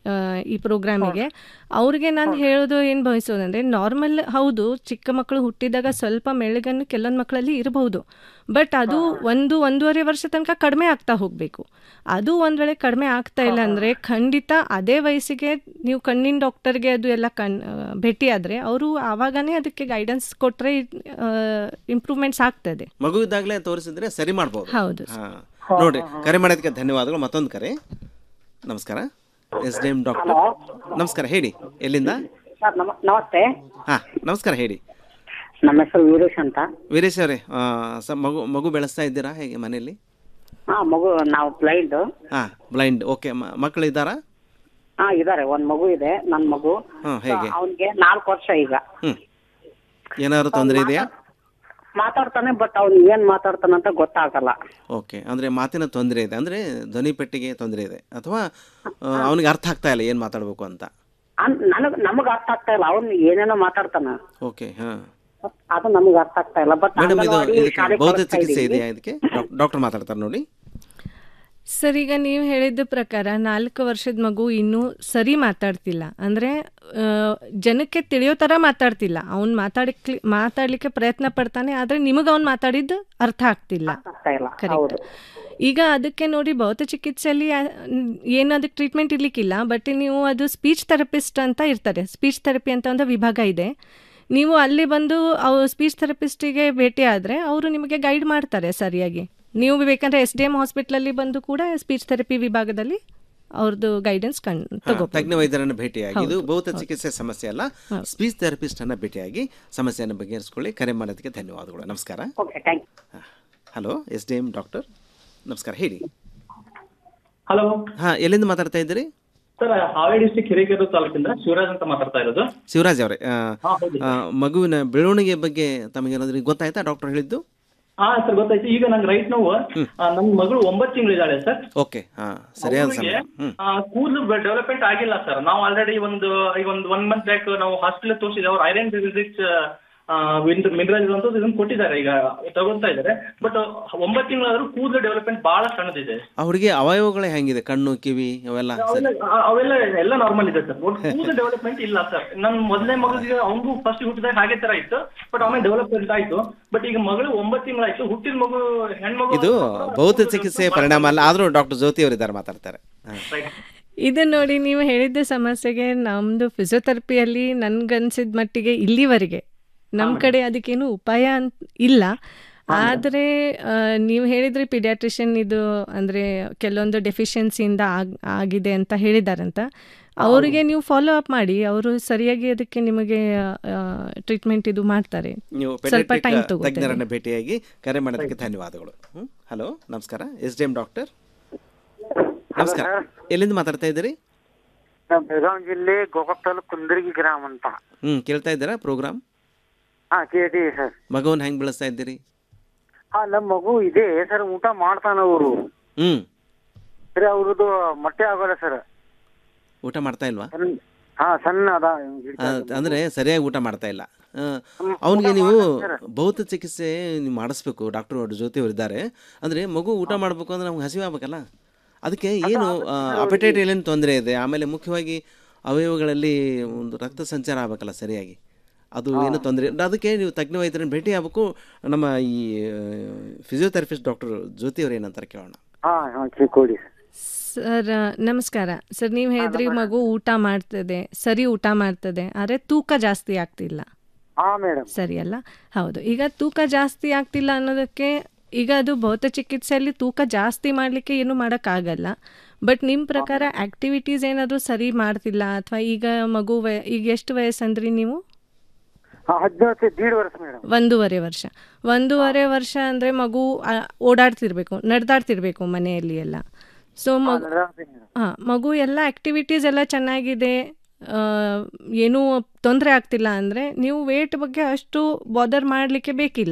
S2: ಆ, ಈ ಪ್ರೋಗ್ರಾಮಿಗೆ ಅವ್ರಿಗೆ ನಾನು ಹೇಳೋದು ಏನು ಬಯಸೋದಂದರೆ ನಾರ್ಮಲ್ ಹೌದು ಚಿಕ್ಕ ಮಕ್ಕಳು ಹುಟ್ಟಿದಾಗ ಸ್ವಲ್ಪ ಮೆಳಗನ್ನು ಕೆಲವೊಂದು ಮಕ್ಕಳಲ್ಲಿ ಇರಬಹುದು ಬಟ್ ಅದು ಒಂದು ಒಂದೂವರೆ ವರ್ಷ ತನಕ ಕಡಿಮೆ ಆಗ್ತಾ ಹೋಗಬೇಕು ಅದು ಒಂದು ವೇಳೆ ಕಡಿಮೆ ಆಗ್ತಾ ಇಲ್ಲ ಅಂದರೆ ಖಂಡಿತ ಅದೇ ವಯಸ್ಸಿಗೆ ನೀವು ಕಣ್ಣಿನ ಡಾಕ್ಟರ್ಗೆ ಅದು ಎಲ್ಲ ಕಣ್ ಆ, ಭೇಟಿಯಾದರೆ ಅವರು ಆವಾಗನೇ ಅದಕ್ಕೆ ಗೈಡೆನ್ಸ್ ಕೊಟ್ಟರೆ ಇಂಪ್ರೂವ್ಮೆಂಟ್ಸ್ ಆಗ್ತದೆ
S5: ಮಗು ಇದ್ದಾಗಲೇ ತೋರಿಸಿದ್ರೆ ಸರಿ ಮಾಡ್ಬೋದು
S2: ಹೌದು.
S5: ಹಾ. ನೋಡಿ ಕರೆ ಮಾಡೋದಕ್ಕೆ ಧನ್ಯವಾದಗಳು ಮತ್ತೊಂದು ಕರೆ ನಮಸ್ಕಾರ ಎಸ್ ಡಿ ಎಂ ಡಾಕ್ಟರ್ ನಮಸ್ಕಾರ ಹೇಳಿ ಎಲ್ಲಿಂದ
S8: ಸರ್ ನಮ ನಮಸ್ತೆ
S5: ಹಾ ನಮಸ್ಕಾರ ಹೇಳಿ
S8: ನಮ್ಮ ಹೆಸರು ವೀರೇಶ್ ಅಂತ
S5: ವೀರೇಶ್ ಅವರೇ ಆ, ಸ ಮಗು ಮಗು ಬೆಳೆಸ್ತಾ ಇದ್ದೀರಾ ಹೇಗೆ ಮನೆಯಲ್ಲಿ
S8: ಹಾ ಮಗು ನಾವು ಬ್ಲೈಂಡ್
S5: ಹಾ ಬ್ಲೈಂಡ್ ಓಕೆ ಮಕ್ಕಳು ಇದ್ದಾರಾ
S8: ಹಾ ಇದಾರೆ ಒಂದ್ ಮಗು ಇದೆ ನನ್ ಮಗು
S5: ಹಾ ಹೇಗೆ
S8: ಅವನ್ಗೆ ನಾಲ್ಕು ವರ್ಷ ಈಗ
S5: ಹ್ಮ್ ಏನಾದ್ರು ತೊಂದರೆ ಇದೆಯಾ
S8: ಮಾತಾಡ್ತಾನೆ ಬಟ್ ಅವ್ನ್ ಏನ್ ಮಾತಾಡ್ತಾನಂತ ಗೊತ್ತಾಗಲ್ಲ
S5: ಓಕೆ ಅಂದ್ರೆ ಮಾತಿನ ತೊಂದರೆ ಇದೆ ಅಂದ್ರೆ ಧ್ವನಿ ಪೆಟ್ಟಿಗೆ ತೊಂದರೆ ಇದೆ ಅಥವಾ ಅವನಿಗೆ ಅರ್ಥ ಆಗ್ತಾ ಇಲ್ಲ ಏನ್ ಮಾತಾಡ್ಬೇಕು ಅಂತ
S8: ಅನ್- ನನಗ್ ನಮಗ್ ಅರ್ಥ ಆಗ್ತಾ ಇಲ್ಲ ಅವ್ನ್ ಏನೇನೋ ಮಾತಾಡ್ತಾನ
S5: ಓಕೆ ಹಾ
S8: ಅದು ನಮಗ್ ಅರ್ಥ ಆಗ್ತಾ ಇಲ್ಲ ಬಟ್
S5: ಮೇಡಮ್ ಇದು ಇದಕ್ಕೆ
S8: ಶಾಲೆಗೆ
S5: ಬೌದ್ಧ
S8: ಕಳಿಸ್ತಾ
S5: ಚಿಕಿತ್ಸೆ
S8: ಇದೀವಿ.
S5: ಇದೆಯಾ ಇದಕ್ಕೆ ಡಾಕ್ಟರ್ ಮಾತಾಡ್ತಾರೆ ನೋಡಿ
S2: ಸರ್ ಈಗ ನೀವು ಹೇಳಿದ ಪ್ರಕಾರ ನಾಲ್ಕು ವರ್ಷದ ಮಗು ಇನ್ನೂ ಸರಿ ಮಾತಾಡ್ತಿಲ್ಲ ಅಂದರೆ ಜನಕ್ಕೆ ತಿಳಿಯೋ ಥರ ಮಾತಾಡ್ತಿಲ್ಲ ಅವ್ನು ಮಾತಾಡಕ್ಕೆ ಮಾತಾಡಲಿಕ್ಕೆ ಪ್ರಯತ್ನ ಪಡ್ತಾನೆ ಆದರೆ ನಿಮಗೆ ಅವ್ನು ಮಾತಾಡಿದ್ದು ಅರ್ಥ ಆಗ್ತಿಲ್ಲ ಕರೆಕ್ಟ್ ಈಗ ಅದಕ್ಕೆ ನೋಡಿ ಭೌತ ಚಿಕಿತ್ಸೆಯಲ್ಲಿ ಆ, ನ್- ಏನು ಅದಕ್ಕೆ ಟ್ರೀಟ್ಮೆಂಟ್ ಇರ್ಲಿಕ್ಕಿಲ್ಲ ಬಟ್ ನೀವು ಅದು ಸ್ಪೀಚ್ ಥೆರಪಿಸ್ಟ್ ಅಂತ ಇರ್ತಾರೆ ಸ್ಪೀಚ್ ಥೆರಪಿ ಅಂತ ಒಂದು ವಿಭಾಗ ಇದೆ ನೀವು ಅಲ್ಲಿ ಬಂದು ಅವು ಸ್ಪೀಚ್ ಥೆರಪಿಸ್ಟಿಗೆ ಭೇಟಿ ಆದರೆ ಅವರು ನಿಮಗೆ ಗೈಡ್ ಮಾಡ್ತಾರೆ ಸರಿಯಾಗಿ ನೀವು ಬೇಕಂದ್ರೆ ಎಸ್ ಡಿ ಎಮ್ ಹಾಸ್ಪಿಟ್ಲಲ್ಲಿ ಬಂದು ಕೂಡ ಸ್ಪೀಚ್ ಥೆರಪಿ ವಿಭಾಗದಲ್ಲಿ ಅವ್ರದ್ದು ಗೈಡೆನ್ಸ್ ಕಣ್
S5: ಹಾ,
S2: ತಗೋ
S5: ತಜ್ಞ ವೈದ್ಯರನ್ನು ಭೇಟಿಯಾಗಿ ಇದು
S2: ಹೌದು,
S5: ಭೌತ
S2: ಹೌದು.
S5: ಚಿಕಿತ್ಸೆ ಸಮಸ್ಯೆ ಅಲ್ಲ ಸ್ಪೀಚ್ ಥೆರಪಿಸ್ಟ್ ಅನ್ನ ಭೇಟಿಯಾಗಿ ಸಮಸ್ಯೆಯನ್ನು ಬಗೆಹರಿಸಿಕೊಳ್ಳಿ ಕರೆ ಮಾಡೋದಕ್ಕೆ ಧನ್ಯವಾದಗಳು ನಮಸ್ಕಾರ hello S D M doctor ನಮಸ್ಕಾರ ಹೇಳಿ
S9: ಹಲೋ
S5: ಹಾ ಎಲ್ಲಿಂದ ಮಾತಾಡ್ತಾ ಇದ್ದೀರಿ
S9: ಸರ್ ಹಾವೇರಿ ಡಿಸ್ಟಿಕ್ ಹಿರೇಕೆರೆ ತಾಲೂಕಿಂದ ಶಿವರಾಜ್ ಅಂತ ಮಾತಾಡ್ತಾ ಇರೋದು
S5: ಶಿವರಾಜ್ ಅವರೇ ಆ,
S9: ಹಾ, ಹೌದು.
S5: ಆ, ಮಗುವಿನ ಬೆಳವಣಿಗೆ ಬಗ್ಗೆ ತಮಗೇನಾದ್ರೂ ಗೊತ್ತಾಯ್ತಾ ಡಾಕ್ಟರ್ ಹೇಳಿದ್ದು
S9: ಹಾ ಸರ್ ಗೊತ್ತಾಯ್ತು ಈಗ ನಂಗೆ ರೈಟ್ ನಾವು ನನ್ನ ಮಗಳು ಒಂಬತ್ತು ತಿಂಗಳಿದ್ದಾಳೆ ಸರ್
S5: ಓಕೆ ಹಾ ಸರಿಯಾದ
S9: ಮಗುವಿಗೆ,
S5: ಸಮಯ ಹ್ಮ್
S9: ಆ, ಕೂದಲು ಡೆವಲಪ್ಮೆಂಟ್ ಆಗಿಲ್ಲ ಸರ್ ನಾವು ಆಲ್ರೆಡಿ ಒಂದು ಈಗ ಒಂದು ಒನ್ ಮಂತ್ ಬ್ಯಾಕ್ ನಾವು ಹಾಸ್ಪಿಟಲ್ ತೋರಿಸಿದ್ವಿ ಅವ್ರು ಐರನ್ ರಿಚ್ ಮಿನರಲ್ ಅಂತ ಇದನ್ನ ಕೊಟ್ಟಿದ್ದಾರೆ ಈಗ ತಗೊಂತಾ ಇದ್ದಾರೆ ಬಟ್ ಒಂಬತ್ತು ತಿಂಗಳಾದ್ರೂ ಕೂದಲು ಡೆವಲಪ್ಮೆಂಟ್ ಬಹಳ ಸಣ್ಣದಿದೆ
S5: ಆ ಹುಡುಗಿ ಅವಯವಗಳೇ ಹೆಂಗಿದೆ ಕಣ್ಣು ಕಿವಿ ಅವೆಲ್ಲ ಸರಿ
S9: ಅವೆಲ್ಲ ಅವೆಲ್ಲ ಎಲ್ಲ ನಾರ್ಮಲ್ ಇದೆ ಸರ್ ಕೂದಲು ಡೆವಲಪ್ಮೆಂಟ್ ಇಲ್ಲ ಸರ್ ನನ್ನ ಮೊದಲನೇ ಮಗಳಿಗೆ ಅವನಿಗೂ ಫಸ್ಟ್ ಹುಟ್ಟಿದಾಗ ಹಾಗೆ ತರ ಇತ್ತು ಬಟ್ ಆಮೇಲೆ ಡೆವಲಪ್ಮೆಂಟ್ ಆಯ್ತು ಬಟ್ ಈಗ ಮಗಳು ಒಂಬತ್ತು ತಿಂಗಳಾಯ್ತು ಹುಟ್ಟಿದ ಮಗು ಹೆಣ್ಮಗು
S5: ಇದು ಭೌತ ಚಿಕಿತ್ಸೆಯ ಪರಿಣಾಮ ಅಲ್ಲ ಆದ್ರೂ ಡಾಕ್ಟರ್ ಜ್ಯೋತಿ ಅವರಿದ್ದಾರೆ ಮಾತಾಡ್ತಾರೆ ಹಾ.
S2: ಇದು ನೋಡಿ ನೀವು ಹೇಳಿದ್ದ ಸಮಸ್ಯೆಗೆ ನಮ್ಮದು ಫಿಸಿಯೋಥೆರಪಿಯಲ್ಲಿ ನನ್ಗನ್ಸಿದ ಮಟ್ಟಿಗೆ ಇಲ್ಲಿವರೆಗೆ ನಮ್ಮ ಕಡೆ ಅದಕ್ಕೇನು ಉಪಾಯ ಅಂತ ಇಲ್ಲ ಆದರೆ ನೀವು ಹೇಳಿದ್ರಿ ಪಿಡಿಯಾಟ್ರಿಷಿಯನ್ ಇದು ಅಂದರೆ ಕೆಲವೊಂದು ಡೆಫಿಷಿಯನ್ಸಿಯಿಂದ ಆಗ್ ಆಗಿದೆ ಅಂತ ಹೇಳಿದಾರಂತ ಅವರಿಗೆ ನೀವು ಫಾಲೋ ಅಪ್ ಮಾಡಿ ಅವರು ಸರಿಯಾಗಿ ಅದಕ್ಕೆ ನಿಮಗೆ ಟ್ರೀಟ್ಮೆಂಟ್ ಇದು ಮಾಡ್ತಾರೆ
S5: ನೀವು
S2: ಸ್ವಲ್ಪ
S5: pediatric
S2: ಟೈಮ್ ತಗೋತಾರೆ
S5: ತಜ್ಞರನ್ನ ಭೇಟಿಯಾಗಿ ಕರೆ ಮಾಡೋದಕ್ಕೆ ಧನ್ಯವಾದಗಳು ಹ್ಮ್ ಹಲೋ ನಮಸ್ಕಾರ ಎಸ್ ಡಿ ಎಂ ಡಾಕ್ಟರ್ ನಮಸ್ಕಾರ ಎಲ್ಲಿಂದ ಮಾತಾಡ್ತಾ ಇದ್ದೀರಿ
S10: ನಾವು ಬೆಳಗಾವಿ ಜಿಲ್ಲೆ ಗೋಕಾಕ್ ತಾಲೂಕು ಕುಂದರ್ಗಿ ಗ್ರಾಮ ಅಂತ
S5: ಹ್ಮ್ ಕೇಳ್ತಾ ಇದ್ದೀರಾ ಪ್ರೋಗ್ರಾಮ್
S10: ಹಾ ಕೇಳ್ತೀವಿ ಸರ್
S5: ಮಗವನ್ನ ಹೆಂಗ್ ಬೆಳೆಸ್ತಾ ಇದ್ದೀರಿ
S10: ಹಾ ನಮ್ಮ ಮಗು ಇದೆ ಸರ್ ಊಟ ಮಾಡ್ತಾನ ಅವರು
S5: ಹ್ಮ್
S10: ಸರಿ ಅವ್ರದ್ದು ಮೊಟ್ಟೆ ಆಗೋಲ್ಲ ಸರ್
S5: ಊಟ ಮಾಡ್ತಾ ಇಲ್ವಾ
S10: ಹಾ ಸಣ್ಣ ಅದ
S5: ಆ, ಅಂದ್ರೆ ಸರಿಯಾಗಿ ಊಟ ಮಾಡ್ತಾ ಇಲ್ಲ ಅವನಿಗೆ ನೀವು ಭೌತ ಚಿಕಿತ್ಸೆ ನೀವು ಮಾಡಿಸ್ಬೇಕು ಡಾಕ್ಟರ್ ಜ್ಯೋತಿ ಅವರು ಇದ್ದಾರೆ ಅಂದ್ರೆ ಮಗು ಊಟ ಮಾಡಬೇಕು ಅಂದ್ರೆ ನಮ್ಗೆ ಹಸಿವು ಆಗ್ಬೇಕಲ್ಲ ಅದಕ್ಕೆ ಏನು ಅಪಟೈಟ್ ಏನೇನು ತೊಂದರೆ ಇದೆ ಆಮೇಲೆ ಮುಖ್ಯವಾಗಿ ಅವಯವಗಳಲ್ಲಿ ಒಂದು ರಕ್ತ ಸಂಚಾರ ಆಗ್ಬೇಕಲ್ಲ ಸರಿಯಾಗಿ ಅದು ಏನು ತೊಂದರೆ ಅದಕ್ಕೆ ನೀವು ತಜ್ಞ ವೈದ್ಯರನ್ನು ಭೇಟಿ ಆಗ್ಬೇಕು ನಮ್ಮ ಈ ಫಿಸಿಯೋಥೆರಪಿಸ್ಟ್ ಡಾಕ್ಟರ್ ಜ್ಯೋತಿ ಅವ್ರು ಏನಂತಾರೆ ಕೇಳೋಣ
S10: ಹಾ ಹಾ ಕೊಡಿ
S2: ಸರ್ ನಮಸ್ಕಾರ ಸರ್ ನೀವು ಹೇಳಿದ್ರಿ ಮಗು ಊಟ ಮಾಡ್ತದೆ ಸರಿ ಊಟ ಮಾಡ್ತದೆ ಆದರೆ ತೂಕ ಜಾಸ್ತಿ ಆಗ್ತಿಲ್ಲ
S10: ಹಾ ಮೇಡಮ್
S2: ಸರಿ ಅಲ್ಲ ಹೌದು ಈಗ ತೂಕ ಜಾಸ್ತಿ ಆಗ್ತಿಲ್ಲ ಅನ್ನೋದಕ್ಕೆ ಈಗ ಅದು ಭೌತ ಚಿಕಿತ್ಸೆಯಲ್ಲಿ ತೂಕ ಜಾಸ್ತಿ ಮಾಡಲಿಕ್ಕೆ ಏನು ಮಾಡೋಕ್ಕಾಗಲ್ಲ ಬಟ್ ನಿಮ್ಮ ಪ್ರಕಾರ ಆ್ಯಕ್ಟಿವಿಟೀಸ್ ಏನಾದರೂ ಸರಿ ಮಾಡ್ತಿಲ್ಲ ಅಥವಾ ಈಗ ಮಗು ವಯ ಈಗ ಎಷ್ಟು ವಯಸ್ಸಂದ್ರಿ ನೀವು
S10: ಹಾ ಹದಿನೇಳು ದೀಡ್ ವರ್ಷ ಮೇಡಮ್
S2: ಒಂದೂವರೆ ವರ್ಷ ಒಂದೂವರೆ ವರ್ಷ ಅಂದರೆ ಮಗು ಆ, ಓಡಾಡ್ತಿರ್ಬೇಕು ನಡೆದಾಡ್ತಿರ್ಬೇಕು ಮನೆಯಲ್ಲಿ ಎಲ್ಲ ಸೊ ಮಗು ಹಾಂ ಮಗು ಎಲ್ಲ ಆ್ಯಕ್ಟಿವಿಟೀಸ್ ಎಲ್ಲ ಚೆನ್ನಾಗಿದೆ ಆ, ಏನೂ ತೊಂದರೆ ಆಗ್ತಿಲ್ಲ ಅಂದರೆ ನೀವು ವೇಟ್ ಬಗ್ಗೆ ಅಷ್ಟು ಬಾದರ್ ಮಾಡಲಿಕ್ಕೆ ಬೇಕಿಲ್ಲ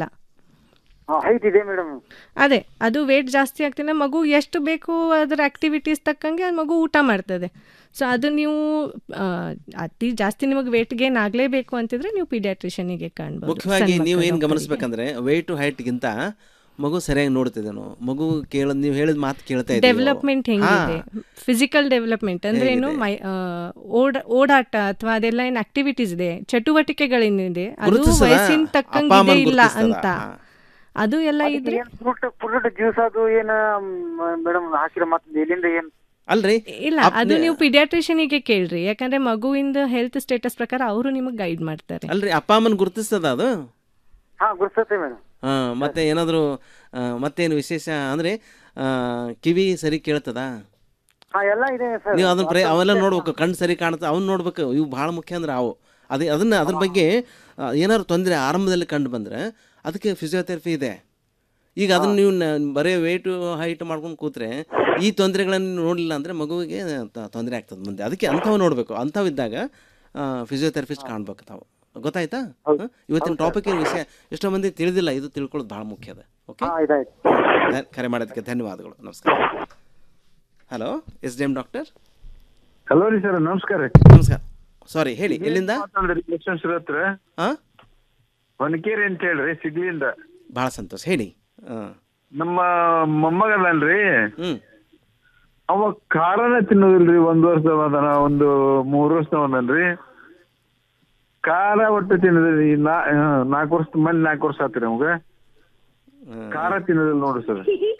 S10: ಹಾ ಹೈಟ್ ಇದೆ ಮೇಡಮ್
S2: ಅದೇ ಅದು ವೇಟ್ ಜಾಸ್ತಿ ಆಗ್ತಿಲ್ಲ ಮಗು ಎಷ್ಟು ಬೇಕು ಅದರ ಆ್ಯಕ್ಟಿವಿಟೀಸ್ ತಕ್ಕಂಗೆ ಅದು ಮಗು ಊಟ ಮಾಡ್ತದೆ ಸೊ ಅದು ನೀವು ಆ, ಅತಿ ಜಾಸ್ತಿ ನಿಮಗೆ ವೇಟ್ ಗೇನ್ ಆಗಲೇಬೇಕು ಅಂತಿದ್ರೆ ನೀವು ಪೀಡಿಯಾಟ್ರಿಷನಿಗೆ ಕಾಣ್ಬೋದು
S5: ಮುಖ್ಯವಾಗಿ
S2: ಸಣ್ಣ
S5: ನೀವು
S2: ಮಕ್ಕಳ
S5: ಏನು
S2: ಡಾಕ್ಟರಿಗೆ.
S5: ಗಮನಿಸ್ಬೇಕಂದ್ರೆ ವೆಯ್ಟು ಹೈಟ್ಗಿಂತ ಮಗು ಸರಿಯಾಗಿ ನೋಡ್ತಿದ್ದೇನೋ ಮಗು ಕೇಳ ನೀವು ಹೇಳಿದ ಮಾತು ಕೇಳ್ತಾ ಇದ್ದೀವಿ
S2: ಡೆವಲಪ್ಮೆಂಟ್ ಹೆಂಗಿದೆ ಫಿಸಿಕಲ್ ಡೆವಲಪ್ಮೆಂಟ್ ಅಂದ್ರೆ ಏನು ಮೈ ಆ, ಓಡ ಓಡಾಟ ಅಥವಾ ಅದೆಲ್ಲ ಏನು ಆಕ್ಟಿವಿಟೀಸ್ ಇದೆ ಚಟುವಟಿಕೆಗಳೇನಿದೆ ಅದು
S5: ಗುರುತಿಸ್ತದಾ?
S2: ವಯಸ್ಸಿನ
S5: ಅಪ್ಪ
S2: ತಕ್ಕಂಗೆ
S5: ಅಮ್ಮನ್
S2: ಇಲ್ಲ
S5: ಗುರುತಿಸ್ತದಾ?
S2: ಅಂತ ಅದು ಎಲ್ಲ ಇದ್ರೆ
S10: ಫ್ರೂಟ್ ಫ್ರೂಟ್ ಜ್ಯೂಸ್ ಅದು ಏನ ಮೇಡಮ್ ಹಾಕಿರೋ ಮತ್ತೆ ಎಲ್ಲಿಂದ ಏನ್
S5: ಅಲ್ರಿ
S2: ಇಲ್ಲ ಅದು ನೀವು ಪಿಡಿಯಾಟ್ರಿಷಿಯನಿಗೆ ಕೇಳ್ರಿ ಯಾಕಂದ್ರೆ ಮಗುವಿಂದ ಹೆಲ್ತ್ ಸ್ಟೇಟಸ್ ಪ್ರಕಾರ ಅವರು ನಿಮಗೆ ಗೈಡ್ ಮಾಡ್ತಾರೆ
S5: ಅಲ್ರಿ ಅಪ್ಪ ಅಮ್ಮನ ಗುರುತಿಸ್ತದ ಅದು
S10: ಹಾ ಗುರ್ಸತ್ತೆ ಮೇಡಮ್
S5: ಹಾ ಮತ್ತೆ ಏನಾದರೂ ಮತ್ತೇನು ವಿಶೇಷ ಅಂದ್ರೆ ಆ, ಕಿವಿ ಸರಿ ಕೇಳ್ತದ
S10: ಹಾ ಎಲ್ಲ ಇದೆ ಸರ್
S5: ನೀವು ಅದನ್ನ ಪ್ರೇ ಅವೆಲ್ಲ ನೋಡ್ಬೇಕು ಕಣ್ಣು ಸರಿ ಕಾಣುತ್ತೆ ಅವ್ನು ನೋಡ್ಬೇಕು ಇವು ಭಾಳ ಮುಖ್ಯ ಅಂದ್ರೆ ಅವು ಅದೇ ಅದನ್ನ ಅದ್ರ ಬಗ್ಗೆ ಆ, ಏನಾದ್ರು ತೊಂದರೆ ಆರಂಭದಲ್ಲಿ ಕಂಡು ಬಂದ್ರೆ ಅದಕ್ಕೆ ಫಿಸಿಯೋಥೆರಪಿ ಇದೆ ಈಗ ಅದನ್ನ ನೀವು ನ- ಬರೀ ವೆಯ್ಟು ಹೈಟ್ ಮಾಡ್ಕೊಂಡು ಕೂತ್ರೆ ಈ ತೊಂದರೆಗಳನ್ನು ನೋಡಲಿಲ್ಲ ಅಂದರೆ ಮಗುವಿಗೆ ತ- ತೊಂದರೆ ಆಗ್ತದೆ ಮುಂದೆ ಅದಕ್ಕೆ ಅಂಥವು ನೋಡಬೇಕು ಅಂಥವಿದ್ದಾಗ ಫಿಸಿಯೋಥೆರಪಿಸ್ಟ್ ಕಾಣ್ಬೇಕು ತಾವು ಗೊತ್ತಾಯ್ತಾ ಹ? ಇವತ್ತಿನ ಟಾಪಿಕ್ ವಿಷಯ ಎಷ್ಟೋ ಮಂದಿ ತಿಳಿದಿಲ್ಲ ಇದು ತಿಳ್ಕೊಳ್ಳೋದು ಭಾಳ ಮುಖ್ಯ ಅದ ಓಕೆ
S10: ಹಾ ಇದಾಯ್ತು
S5: ಧ- ಕರೆ ಮಾಡೋದಕ್ಕೆ ಧನ್ಯವಾದಗಳು ನಮಸ್ಕಾರ hello S D M doctor
S11: hello ರೀ ಸರ್ ನಮಸ್ಕಾರ ರೀ
S5: ನಮಸ್ಕಾರ ಸಾರಿ ಹೇಳಿ ಎಲ್ಲಿಂದ
S11: ಮಾತಾಡ್ರಿ ಎಷ್ಟೊಂದು ಹತ್ರ
S5: ಹಾ
S11: ಹೊನಕೇರಿ ಅಂತ ಹೇಳ್ರಿ ಸಿಗ್ಲಿಂದ
S5: ಭಾಳ ಸಂತೋಷ ಹೇಳಿ ಹಾ
S11: ನಮ್ಮ ಮೊಮ್ಮಗಲ್ಲನ್ರಿ
S5: ಹ್ಮ್
S11: ಅವ ಖಾರನೇ ತಿನ್ನೋದಿಲ್ರಿ ಒಂದ್ ವರ್ಷ ಅದನ ಒಂದು ಮೂರ್ ವರ್ಷ ಅವನಲ್ರಿ ಖಾರ ಒಟ್ಟು ತಿನ್ನೋದ್ರಿ ನಾ ನಾಲ್ಕು ವರ್ಷ ಮಂದಿ ನಾಲ್ಕು ವರ್ಷ ಆತ್ರಿ ಅವಾಗ ಖಾರ ತಿನ್ನೋದಿಲ್ಲ ನೋಡ್ರಿ ಸರ್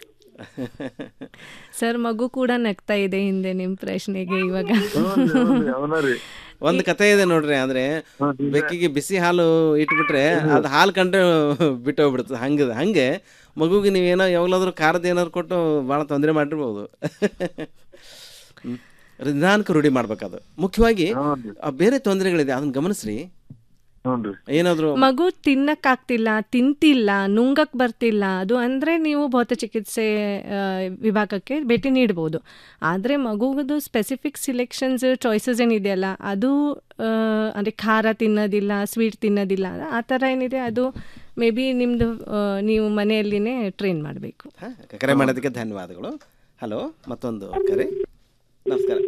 S2: ಸರ್ ಮಗು ಕೂಡ ನಗ್ತಾ ಇದೆ ಹಿಂದೆ ನಿಮ್ ಪ್ರಶ್ನೆಗೆ ಇವಾಗ
S11: ಅವನ ರೀ
S5: ಒಂದು ಕತೆ ಇದೆ ನೋಡ್ರಿ ಅಂದ್ರೆ ಬೆಕ್ಕಿಗೆ ಬಿಸಿ ಹಾಲು ಇಟ್ಬಿಟ್ರೆ ಅದು ಹಾಲು ಕಂಡ್ರೆ ಬಿಟ್ಟು ಹೋಗ್ಬಿಡ್ತದೆ ಹಂಗದ ಹಂಗೆ ಮಗುಗೆ ನೀವೇನೋ ಯಾವಾಗಲಾದ್ರೂ ಖಾರದ ಏನಾದ್ರು ಕೊಟ್ಟು ಭಾಳ ತೊಂದರೆ ಮಾಡಿರ್ಬೋದು ಹ್ಮ್. ನಿಧಾನಕ್ಕೆ ರೂಢಿ ಮಾಡ್ಬೇಕದು ಮುಖ್ಯವಾಗಿ ಆ ಬೇರೆ ತೊಂದರೆಗಳಿದೆ ಅದನ್ನ ಗಮನಿಸ್ರಿ ಏನಾದ್ರು
S2: ಮಗು ತಿನ್ನಕ್ಕಾಗ್ತಿಲ್ಲ ತಿಂತಿಲ್ಲ ನುಂಗಕ್ ಬರ್ತಿಲ್ಲ ಅದು ಅಂದ್ರೆ ನೀವು ಭೌತ ಚಿಕಿತ್ಸೆ ಆ, ವಿಭಾಗಕ್ಕೆ ಭೇಟಿ ನೀಡ್ಬೋದು ಆದರೆ ಮಗುಗದು ಸ್ಪೆಸಿಫಿಕ್ ಸಿಲೆಕ್ಷನ್ಸ್ ಚಾಯ್ಸಸ್ ಏನಿದೆಯಲ್ಲ ಅದು ಆ, ಅಂದ್ರೆ ಖಾರ ತಿನ್ನೋದಿಲ್ಲ ಸ್ವೀಟ್ ತಿನ್ನೋದಿಲ್ಲ ಆ ಥರ ಏನಿದೆ ಅದು ಮೇ ಬಿ ನಿಮ್ಮದು ನೀವು ಮನೆಯಲ್ಲಿನೇ ಟ್ರೈನ್ ಮಾಡಬೇಕು
S5: ಕರೆ ಮಾಡೋದಕ್ಕೆ ಧನ್ಯವಾದಗಳು ಹಲೋ ಮತ್ತೊಂದು ಕರೆ ನಮಸ್ಕಾರ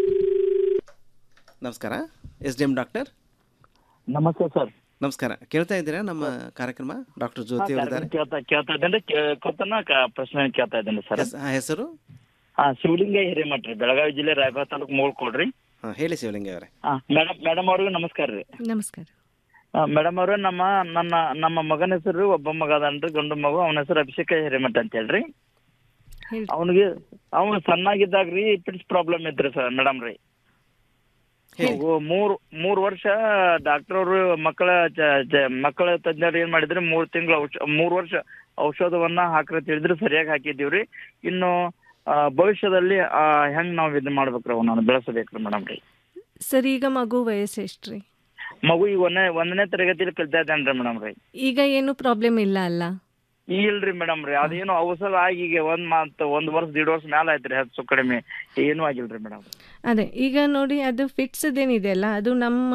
S5: ನಮಸ್ಕಾರ ಎಸ್ ಡಿ ಎಂ ಡಾಕ್ಟರ್
S4: ನಮಸ್ತೆ ಸರ್
S5: ನಮಸ್ಕಾರ ಕೇಳ್ತಾ ಇದ್ದೀರಾ ನಮ್ಮ ಕಾರ್ಯಕ್ರಮ ಡಾಕ್ಟರ್ ಜ್ಯೋತಿ ಅವರಿದ್ದಾರೆ
S4: ಕೇಳ್ತಾ ಕೇಳ್ತಾ ಇದ್ದೇನೆ ಕೊತ್ತನ ಪ್ರಶ್ನೆ ಕೇಳ್ತಾ ಇದ್ದೇನೆ ಸರ್
S5: ಹೆಸ್- ಹಾ, ಹೆಸರು
S4: ಹಾ ಶಿವಲಿಂಗ ಹಿರೇಮಠ ರೀ ಬೆಳಗಾವಿ ಜಿಲ್ಲೆ ರಾಯಬಾಗ ತಾಲೂಕು ಮೂಳ್ಕೊಡ್ರಿ
S5: ಹಾಂ ಹೇಳಿ ಶಿವಲಿಂಗ ಅವರೇ
S4: ಹಾ ಮೇಡಮ್ ಮೇಡಮ್ ಅವ್ರಿಗೂ ನಮಸ್ಕಾರ ರೀ
S2: ನಮಸ್ಕಾರ
S4: ಮೇಡಮ್ ಅವ್ರೆ ನಮ್ಮ ನನ್ನ ನಮ್ಮ ಮಗನ ಹೆಸರು ಒಬ್ಬ ಮಗ ಅದನ್ರಿ ಗಂಡು ಮಗು ಅವನ ಹೆಸರು ಅಭಿಷೇಕ ಹಿರೇಮಠ ಅಂತ ಹೇಳ್ರಿ ಅವನಿಗೆ ಅವನು ಸಣ್ಣಾಗಿದ್ದಾಗ್ರಿ ಪಿಟ್ಸ್ ಪ್ರಾಬ್ಲಮ್ ಇದ್ರಿ ಸರ್ ಮೇಡಮ್ ರೀ ಅವು ಮೂರ್ ಮೂರ್ ವರ್ಷ ಡಾಕ್ಟರ್ ಅವರು ಮಕ್ಕಳ ಚ- ಚ- ಮಕ್ಕಳ ತಜ್ಞರು ಏನ್ ಮಾಡಿದ್ರಿ ಮೂರ್ ತಿಂಗಳ ಔಷ ಮೂರ್ ವರ್ಷ ಔಷಧವನ್ನ ಹಾಕ್ರ ತಿಳಿದ್ರೆ ಸರಿಯಾಗಿ ಹಾಕಿದೀವ್ರಿ ಇನ್ನು ಆ, ಭವಿಷ್ಯದಲ್ಲಿ ಆ, ಹೆಂಗ್ ನಾವ್ ಇದು ಮಾಡ್ಬೇಕ್ರಿ ಅವನನ್ನ ಬೆಳೆಸಬೇಕ್ರಿ ಮೇಡಮ್ ರೀ
S2: ಸರ್ ಈಗ ಮಗು ವಯಸ್ಸು ಎಷ್ಟ್ರಿ
S4: ಮಗು ಈಗ ಒಂದನೇ ಒಂದನೇ ತರಗತಿಲಿ ಕಲ್ತಾ ಇದ್ದಾನ್ರಿ ಮೇಡಮ್ ರೀ
S2: ಈಗ ಏನು ಪ್ರಾಬ್ಲಮ್ ಇಲ್ಲ ಅಲ್ಲ
S4: ಇಲ್ರಿ ಮೇಡಮ್ ರೀ ಅದೇನು ಔಷಧ ಆಗಿ ಈಗ ಒಂದ್ ಮಾತ್ ಒಂದ್ ವರ್ಷ ದೀಡ್ ವರ್ಷ ಮ್ಯಾಲ ಆಯ್ತ್ರಿ ಹೆಚ್ಚು ಕಡಿಮೆ ಏನೂ ಆಗಿಲ್ರಿ ಮೇಡಮ್
S2: ಅದೇ ಈಗ ನೋಡಿ ಅದು ಫಿಟ್ಸ್ ಅದೇನಿದೆಯಲ್ಲ ಅದು ನಮ್ಮ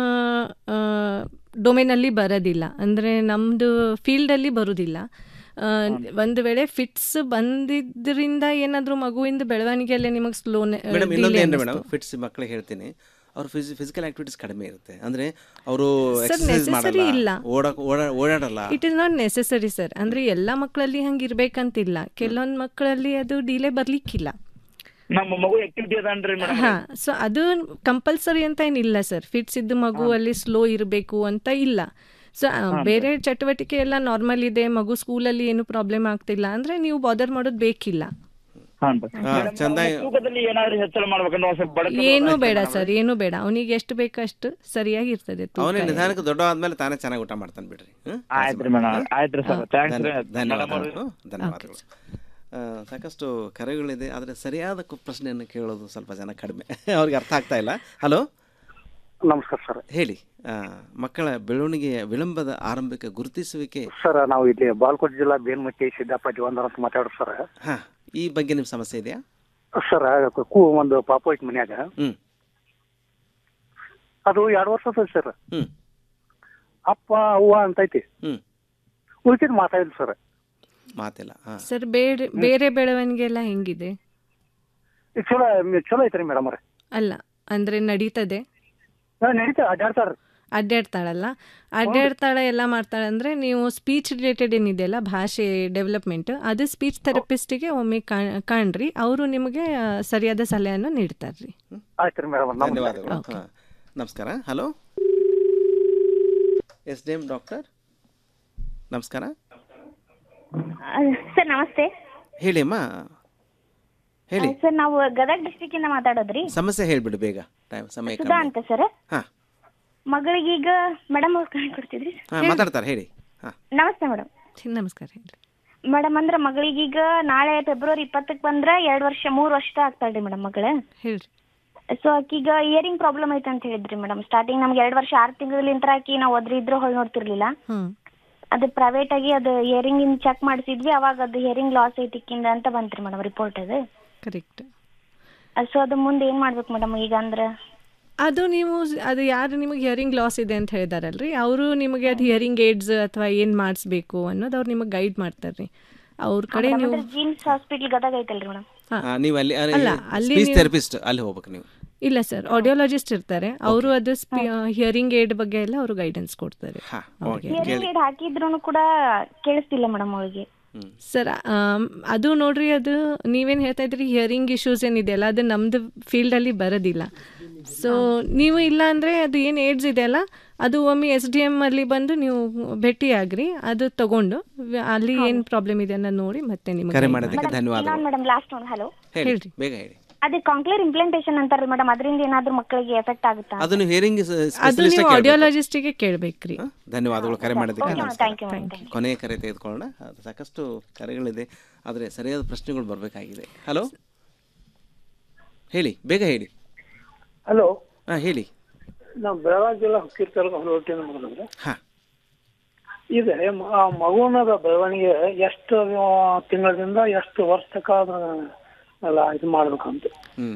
S2: ಡೊಮೇನಲ್ಲಿ ಬರೋದಿಲ್ಲ ಅಂದರೆ ನಮ್ಮದು ಫೀಲ್ಡಲ್ಲಿ ಬರೋದಿಲ್ಲ ಆ, ಒಂದು ವೇಳೆ ಫಿಟ್ಸ್ ಬಂದಿದ್ದರಿಂದ ಏನಾದರೂ ಮಗುವಿಂದ ಬೆಳವಣಿಗೆಯಲ್ಲೇ ನಿಮಗೆ ಸ್ಲೋ
S5: ಮೇಡಮ್ ಇನ್ನೊಂದು ಏನು ಮೇಡಮ್ ಫಿಟ್ಸ್ ಮಕ್ಕಳಿಗೆ ಹೇಳ್ತೀನಿ ಅವ್ರ ಫಿಸಿ ಫಿಸಿಕಲ್ ಆಕ್ಟಿವಿಟೀಸ್ ಕಡಿಮೆ ಇರುತ್ತೆ ಅಂದ್ರೆ ಅವರು
S2: Sir,
S5: ಎಕ್ಸರ್ಸೈಸ್
S2: necessary ಇಲ್ಲ.
S5: ಮಾಡಲ್ಲ ಓಡಕ್ ಓಡಾ ಓಡಾಡಲ್ಲ
S2: it is not necessary sir ಅಂದರೆ ಎಲ್ಲ ಮಕ್ಕಳಲ್ಲಿ ಹಂಗೆ ಇರಬೇಕಂತಿಲ್ಲ ಕೆಲವೊಂದು ಮಕ್ಕಳಲ್ಲಿ ಅದು ಡಿಲೇ ಬರಲಿಕ್ಕಿಲ್ಲ
S4: ನಮ್ಮ ಮಗು ಆಕ್ಟಿವಿಟಿ ಅದನ್ರಿ ಮೇಡಮ್
S2: ಹಾ ಸೊ ಅದು ಕಂಪಲ್ಸರಿ ಅಂತ ಏನಿಲ್ಲ ಸರ್ ಫಿಟ್ಸ್ ಇದ್ದ ಮಗು ಅಲ್ಲಿ ಸ್ಲೋ ಇರಬೇಕು ಅಂತ ಇಲ್ಲ ಸೊ ಬೇರೆ ಚಟುವಟಿಕೆ ಎಲ್ಲ ನಾರ್ಮಲ್ ಇದೆ ಮಗು ಸ್ಕೂಲಲ್ಲಿ ಏನು ಪ್ರಾಬ್ಲಮ್ ಆಗ್ತಿಲ್ಲ ಅಂದ್ರೆ ನೀವು ಬಾದರ್ ಮಾಡೋದು ಬೇಕಿಲ್ಲ
S5: ಚಂದಾಗಿ
S4: ತೂಕದಲ್ಲಿ ಏನಾದ್ರು ಹೆಚ್ಚಳ ಮಾಡ್ಬೇಕಂದ್ರೆ ಒಂದ್ ಸ್ವಲ್ಪ ಬಡಕ
S2: ಏನು ಬೇಡ ಸರ್ ಏನು ಬೇಡ ಅವನಿಗೆ ಎಷ್ಟು ಬೇಕೋ ಅಷ್ಟು ಸರಿಯಾಗಿ ಇರ್ತದೆ ತೂಕ
S5: ಅವನೇ
S2: ಎಲ್ಲ.
S5: ನಿಧಾನಕ್ಕೆ ದೊಡ್ಡ ಆದ್ಮೇಲೆ ತಾನೇ ಚೆನ್ನಾಗಿ ಊಟ ಮಾಡ್ತಾನೆ ಬಿಡ್ರಿ ಹ್ಮ್?
S4: ಆಯ್ತ್ರಿ ಮೇಡಮ್ ಆಯ್ತ್ರಿ ಸರ್
S5: ಹಾ,
S4: ಥ್ಯಾಂಕ್ಸ್ ರೀ
S5: ಧನ್ಯ- ಧನ್ಯವಾದಗಳು ಧನ್ಯವಾದಗಳು ಆ, ಸಾಕಷ್ಟು ಕರೆಗಳಿದೆ ಆದರೆ ಸರಿಯಾದ ಕು- ಪ್ರಶ್ನೆಯನ್ನು ಕೇಳೋದು ಸ್ವಲ್ಪ ಜನ ಕಡಿಮೆ ಅವ್ರಿಗೆ ಅರ್ಥ ಆಗ್ತಾ ಇಲ್ಲ ಹಲೋ
S12: ನಮಸ್ಕಾರ ಸರ್
S5: ಹೇಳಿ ಆ, ಮಕ್ಕಳ ಬೆಳವಣಿಗೆಯ ವಿಳಂಬದ ಆರಂಭಿಕ ಗುರುತಿಸುವಿಕೆ
S12: ಸರ್ ನಾವು ಇಲ್ಲಿ ಬಾಲ್ಕೋಟ್ ಜಿಲ್ಲಾ ಬೇನ್ಮಟ್ಟಿ ಸಿದ್ದಪ್ಪ ಜೀವಂದರ್ ಅಂತ ಮಾತಾಡೋದು ಸರ್
S5: ಹಾ ಈ ಬಗ್ಗೆ ನಿಮ್ಮ ಸಮಸ್ಯೆ ಇದೆಯಾ
S12: ಸರ್ ಕೂ ಒಂದು ಪಾಪ ಐತಿ ಮನ್ಯಾಗ
S5: ಹ್ಮ್
S12: ಅದು ಎರಡು ವರ್ಷ ಸರ್ ಸರ್
S5: ಹ್ಮ್
S12: ಅಪ್ಪ ಅವ್ವ ಅಂತ ಐತಿ
S5: ಹ್ಮ್
S12: ಉಳ್ಕಿದ್ ಮಾತಾಡಿಲ್ಲ ಸರ್
S5: ಮಾತಿಲ್ಲ ಹಾ
S2: ಸರ್ ಬೇರೆ ಬೇರೆ ಬೆಳವಣಿಗೆ ಎಲ್ಲ ಹೆಂಗಿದೆ
S12: ಈಗ ಚಲೋ ಚಲೋ ಐತ್ರಿ ಮೇಡಮ್ ಅವ್ರೆ
S2: ಅಲ್ಲ ಅಂದ್ರೆ ನಡೀತದೆ
S12: ನಡೀತಾ ಅಡ್ಡಾಡ್ತಾರ
S2: ಅಡ್ಡಾಡ್ತಾಳಲ್ಲ ಅಡ್ಡಾಡ್ತಾಳೆ ಎಲ್ಲ ಮಾಡ್ತಾಳೆ ಅಂದರೆ ನೀವು ಸ್ಪೀಚ್ ರಿಲೇಟೆಡ್ ಏನಿದೆಯಲ್ಲ ಭಾಷೆ ಡೆವಲಪ್ಮೆಂಟ್ ಅದು ಸ್ಪೀಚ್ ಥೆರಪಿಸ್ಟಿಗೆ ಒಮ್ಮೆ ಕಾ- ಕಾಣ್ರಿ ಅವರು ನಿಮಗೆ ಆ, ಸರಿಯಾದ ಸಲಹೆಯನ್ನು ನೀಡ್ತಾರೆ ರೀ
S10: ಆಯ್ತು ರೀ ಮೇಡಮ್
S5: ಧನ್ಯವಾದಗಳು ಹಾಂ ನಮಸ್ಕಾರ hello S D M doctor ನಮಸ್ಕಾರ
S13: ಸರ್ ನಮಸ್ತೆ
S5: ಹೇಳಿ ಅಮ್ಮ ಹೇಳಿ
S13: ಸರ್ ನಾವು ಗದಗ ಡಿಸ್ಟಿಕ್ ಇಂದ ಮಾತಾಡೋದ್ರಿ
S5: ಸಮಸ್ಯೆ ಹೇಳ್ಬಿಡು ಬೇಗ ಟೈಮ್ ಸಮಯ
S13: ಸುಧಾ ಅಂತ ಸರ್
S5: ಹಾ.
S13: ಮಗಳಿಗೀಗ ಮೇಡಮ್ ಅವ್ರು ಕೈ ಕೊಡ್ತಿದ್ರಿ
S5: ಹಾಂ ಮಾತಾಡ್ತಾರೆ ಹೇಳಿ ಹಾಂ
S13: ನಮಸ್ತೆ ಮೇಡಮ್
S2: ನಮಸ್ಕಾರ ಹೇಳಿ
S13: ಮೇಡಮ್ ಅಂದ್ರೆ ಮಗಳಿಗೀಗ ನಾಳೆ ಫೆಬ್ರವರಿ ಇಪ್ಪತ್ತಕ್ಕೆ ಬಂದ್ರೆ ಎರಡು ವರ್ಷ ಮೂರು ವರ್ಷ ಆಗ್ತಾಳ್ರಿ ಮೇಡಮ್ ಮಗಳ
S2: ಹೇಳ್ರಿ
S13: ಸೊ ಆಕಿಗ ಇಯರಿಂಗ್ ಪ್ರಾಬ್ಲಮ್ ಐತೆ ಅಂತ ಹೇಳಿದ್ರಿ ಮೇಡಮ್ ಸ್ಟಾರ್ಟಿಂಗ್ ನಮ್ಗೆ ಎರಡು ವರ್ಷ ಆರು ತಿಂಗಳಿಂದ ಆಕಿ ನಾವು ಒದ್ರಿ ಇದ್ರು ಹೊಳ್ ನೋಡ್ತಿರ್ಲಿಲ್ಲ
S2: ಹ್ಮ್
S13: ಅದು ಪ್ರೈವೇಟ್ ಆಗಿ ಅದು ಹಿಯರಿಂಗ್ ಇನ್ ಚೆಕ್ ಮಾಡಿಸಿದ್ವಿ ಅವಾಗ ಅದು ಹಿಯರಿಂಗ್ ಲಾಸ್ ಐತಿ ಇಕ್ಕಿಂದ ಅಂತ ಬಂತ್ರಿ ಮೇಡಮ್ ರಿಪೋರ್ಟ್ ಅದು
S2: ಕರೆಕ್ಟ್
S13: ಸೊ ಅದು ಮುಂದೆ ಏನ್ ಮಾಡ್ಬೇಕು ಮೇಡಮ್ ಈಗ ಅಂದ್ರೆ
S2: ಅದು ನೀವು ಸ್- ಅದು ಯಾರು ನಿಮಗೆ ಹಿಯರಿಂಗ್ ಲಾಸ್ ಇದೆ ಅಂತ ಹೇಳಿದಾರಲ್ರಿ ಅವರು ನಿಮಗೆ ಅದು ಹಿಯರಿಂಗ್ ಏಡ್ಸ್ ಅಥವಾ ಏನು ಮಾಡಿಸ್ಬೇಕು ಅನ್ನೋದು ಅವ್ರು ನಿಮಗೆ ಗೈಡ್ ಮಾಡ್ತಾರೆ ರೀ ಅವ್ರ ಕಡೆ ನೀವು
S13: ಜಿಮ್ಸ್ ಹಾಸ್ಪಿಟಲ್ ಗದಗ ಐತಲ್ರಿ ಮೇಡಮ್
S2: ಹಾ.
S5: ಆ, ನೀವು ಅಲ್ಲಿ
S2: ಅಲ್ಲ, ಅಲ್ಲಿ
S5: ಸ್ಪೀಚ್
S2: ನೀವು-
S5: ಥೆರಪಿಸ್ಟ್ ಅಲ್ಲಿ ಹೋಗ್ಬೇಕು ನೀವು
S2: ಇಲ್ಲ ಸರ್ ಆಡಿಯೋಲಜಿಸ್ಟ್ ಇರ್ತಾರೆ ಅವರು ಅದು ಹಿಯರಿಂಗ್ ಏಡ್ ಬಗ್ಗೆ ಎಲ್ಲ ಅವರು ಗೈಡೆನ್ಸ್ ಕೊಡ್ತಾರೆ ಅವ್ರಿಗೆ.
S13: ಹಿಯರಿಂಗ್ ಏಡ್ ಹಾಕಿದ್ರು ಕೂಡ ಕೇಳಿಸ್ತಿಲ್ಲ ಮೇಡಮ್ ಅವಳಿಗೆ
S2: ಸರ್ ಆಮ್, ಅದು ನೋಡ್ರಿ ಅದು ನೀವೇನು ಹೇಳ್ತಾ ಇದ್ರಿ ಹಿಯರಿಂಗ್ ಇಶ್ಯೂಸ್ ಏನಿದೆಯಲ್ಲ ಅದು ನಮ್ಮದು ಫೀಲ್ಡಲ್ಲಿ ಬರೋದಿಲ್ಲ ಸೊ ನೀವು ಇಲ್ಲ ಅಂದರೆ ಅದು ಏನು ಏಡ್ಸ್ ಇದೆಯಲ್ಲ ಅದು ಒಮ್ಮೆ ಎಸ್ ಡಿ ಎಮ್ ಅಲ್ಲಿ ಬಂದು ನೀವು ಭೇಟಿಯಾಗ್ರಿ ಅದು ತಗೊಂಡು ವ- ಅಲ್ಲಿ ಏನು ಪ್ರಾಬ್ಲಮ್ ಇದೆ ಅನ್ನೋದು ನೋಡಿ ಮತ್ತೆ ನಿಮಗೆ
S5: ಕರೆ
S2: guide
S5: ಮಾಡೋದಕ್ಕೆ
S2: ಮಾಡ್ತಾರೆ.
S5: ಧನ್ಯವಾದಗಳು
S13: ಇನ್ನೊಂದು ಮೇಡಮ್ ಲಾಸ್ಟ್ ಒಂದು ಹಲೋ
S5: ಹೇಳಿ
S2: ಹೇಳ್ರಿ.
S5: ಬೇಗ ಹೇಳಿ
S13: ಅದೇ ಕಾಂಕ್ಲೇರ್ ಇಂಪ್ಲಾಂಟೇಶನ್ ಅಂತಾರಲ್ಲ ಮೇಡಮ್ ಅದರಿಂದ ಏನಾದ್ರೂ ಮಕ್ಕಳಿಗೆ ಎಫೆಕ್ಟ್ ಆಗುತ್ತಾ
S5: ಅದನ್ನು ಹಿಯರಿಂಗ್
S2: ಅದು ನೀವು ಆಡಿಯೋಲಜಿಸ್ಟಿಗೆ ಕೇಳಬೇಕ್ರಿ
S5: ಧನ್ಯವಾದಗಳು ಕರೆ ಮಾಡೋದಕ್ಕೆ
S13: Okay,
S5: ನಮಸ್ಕಾರ
S13: thank you, madam. Thank
S5: ಕೊನೆಯ ಕರೆ ತೆಗೆದುಕೊಳ್ಳೋಣ ಅದು ಸಾಕಷ್ಟು ಕರೆಗಳಿದೆ ಆದರೆ ಸರಿಯಾದ ಪ್ರಶ್ನೆಗಳು ಬರಬೇಕಾಗಿದೆ ಹಲೋ ಹೇಳಿ ಬೇಗ ಹೇಳಿ
S7: ಹಲೋ
S5: ಹಾಂ ಹೇಳಿ
S7: ನಾವು ಬೆಳಗಾವಿ ಜಿಲ್ಲಾ ಹುಕ್ಕೇರಿ ತಾಲೂಕು ಹೊಲವಟ್ಟಿಯಿಂದ ಮಾತಾಡೋದು
S5: ಹಾ.
S7: ಈಗ ಮ- ಆ ಮಗುವಿನ ಬೆಳವಣಿಗೆ ಎಷ್ಟು ಆ, ತಿಂಗಳಿಂದ ಎಷ್ಟು ವರ್ಷ ತನಕ ಅದನ್ನ ಎಲ್ಲ ಇದು ಮಾಡ್ಬೇಕಂತ
S5: ಹ್ಮ್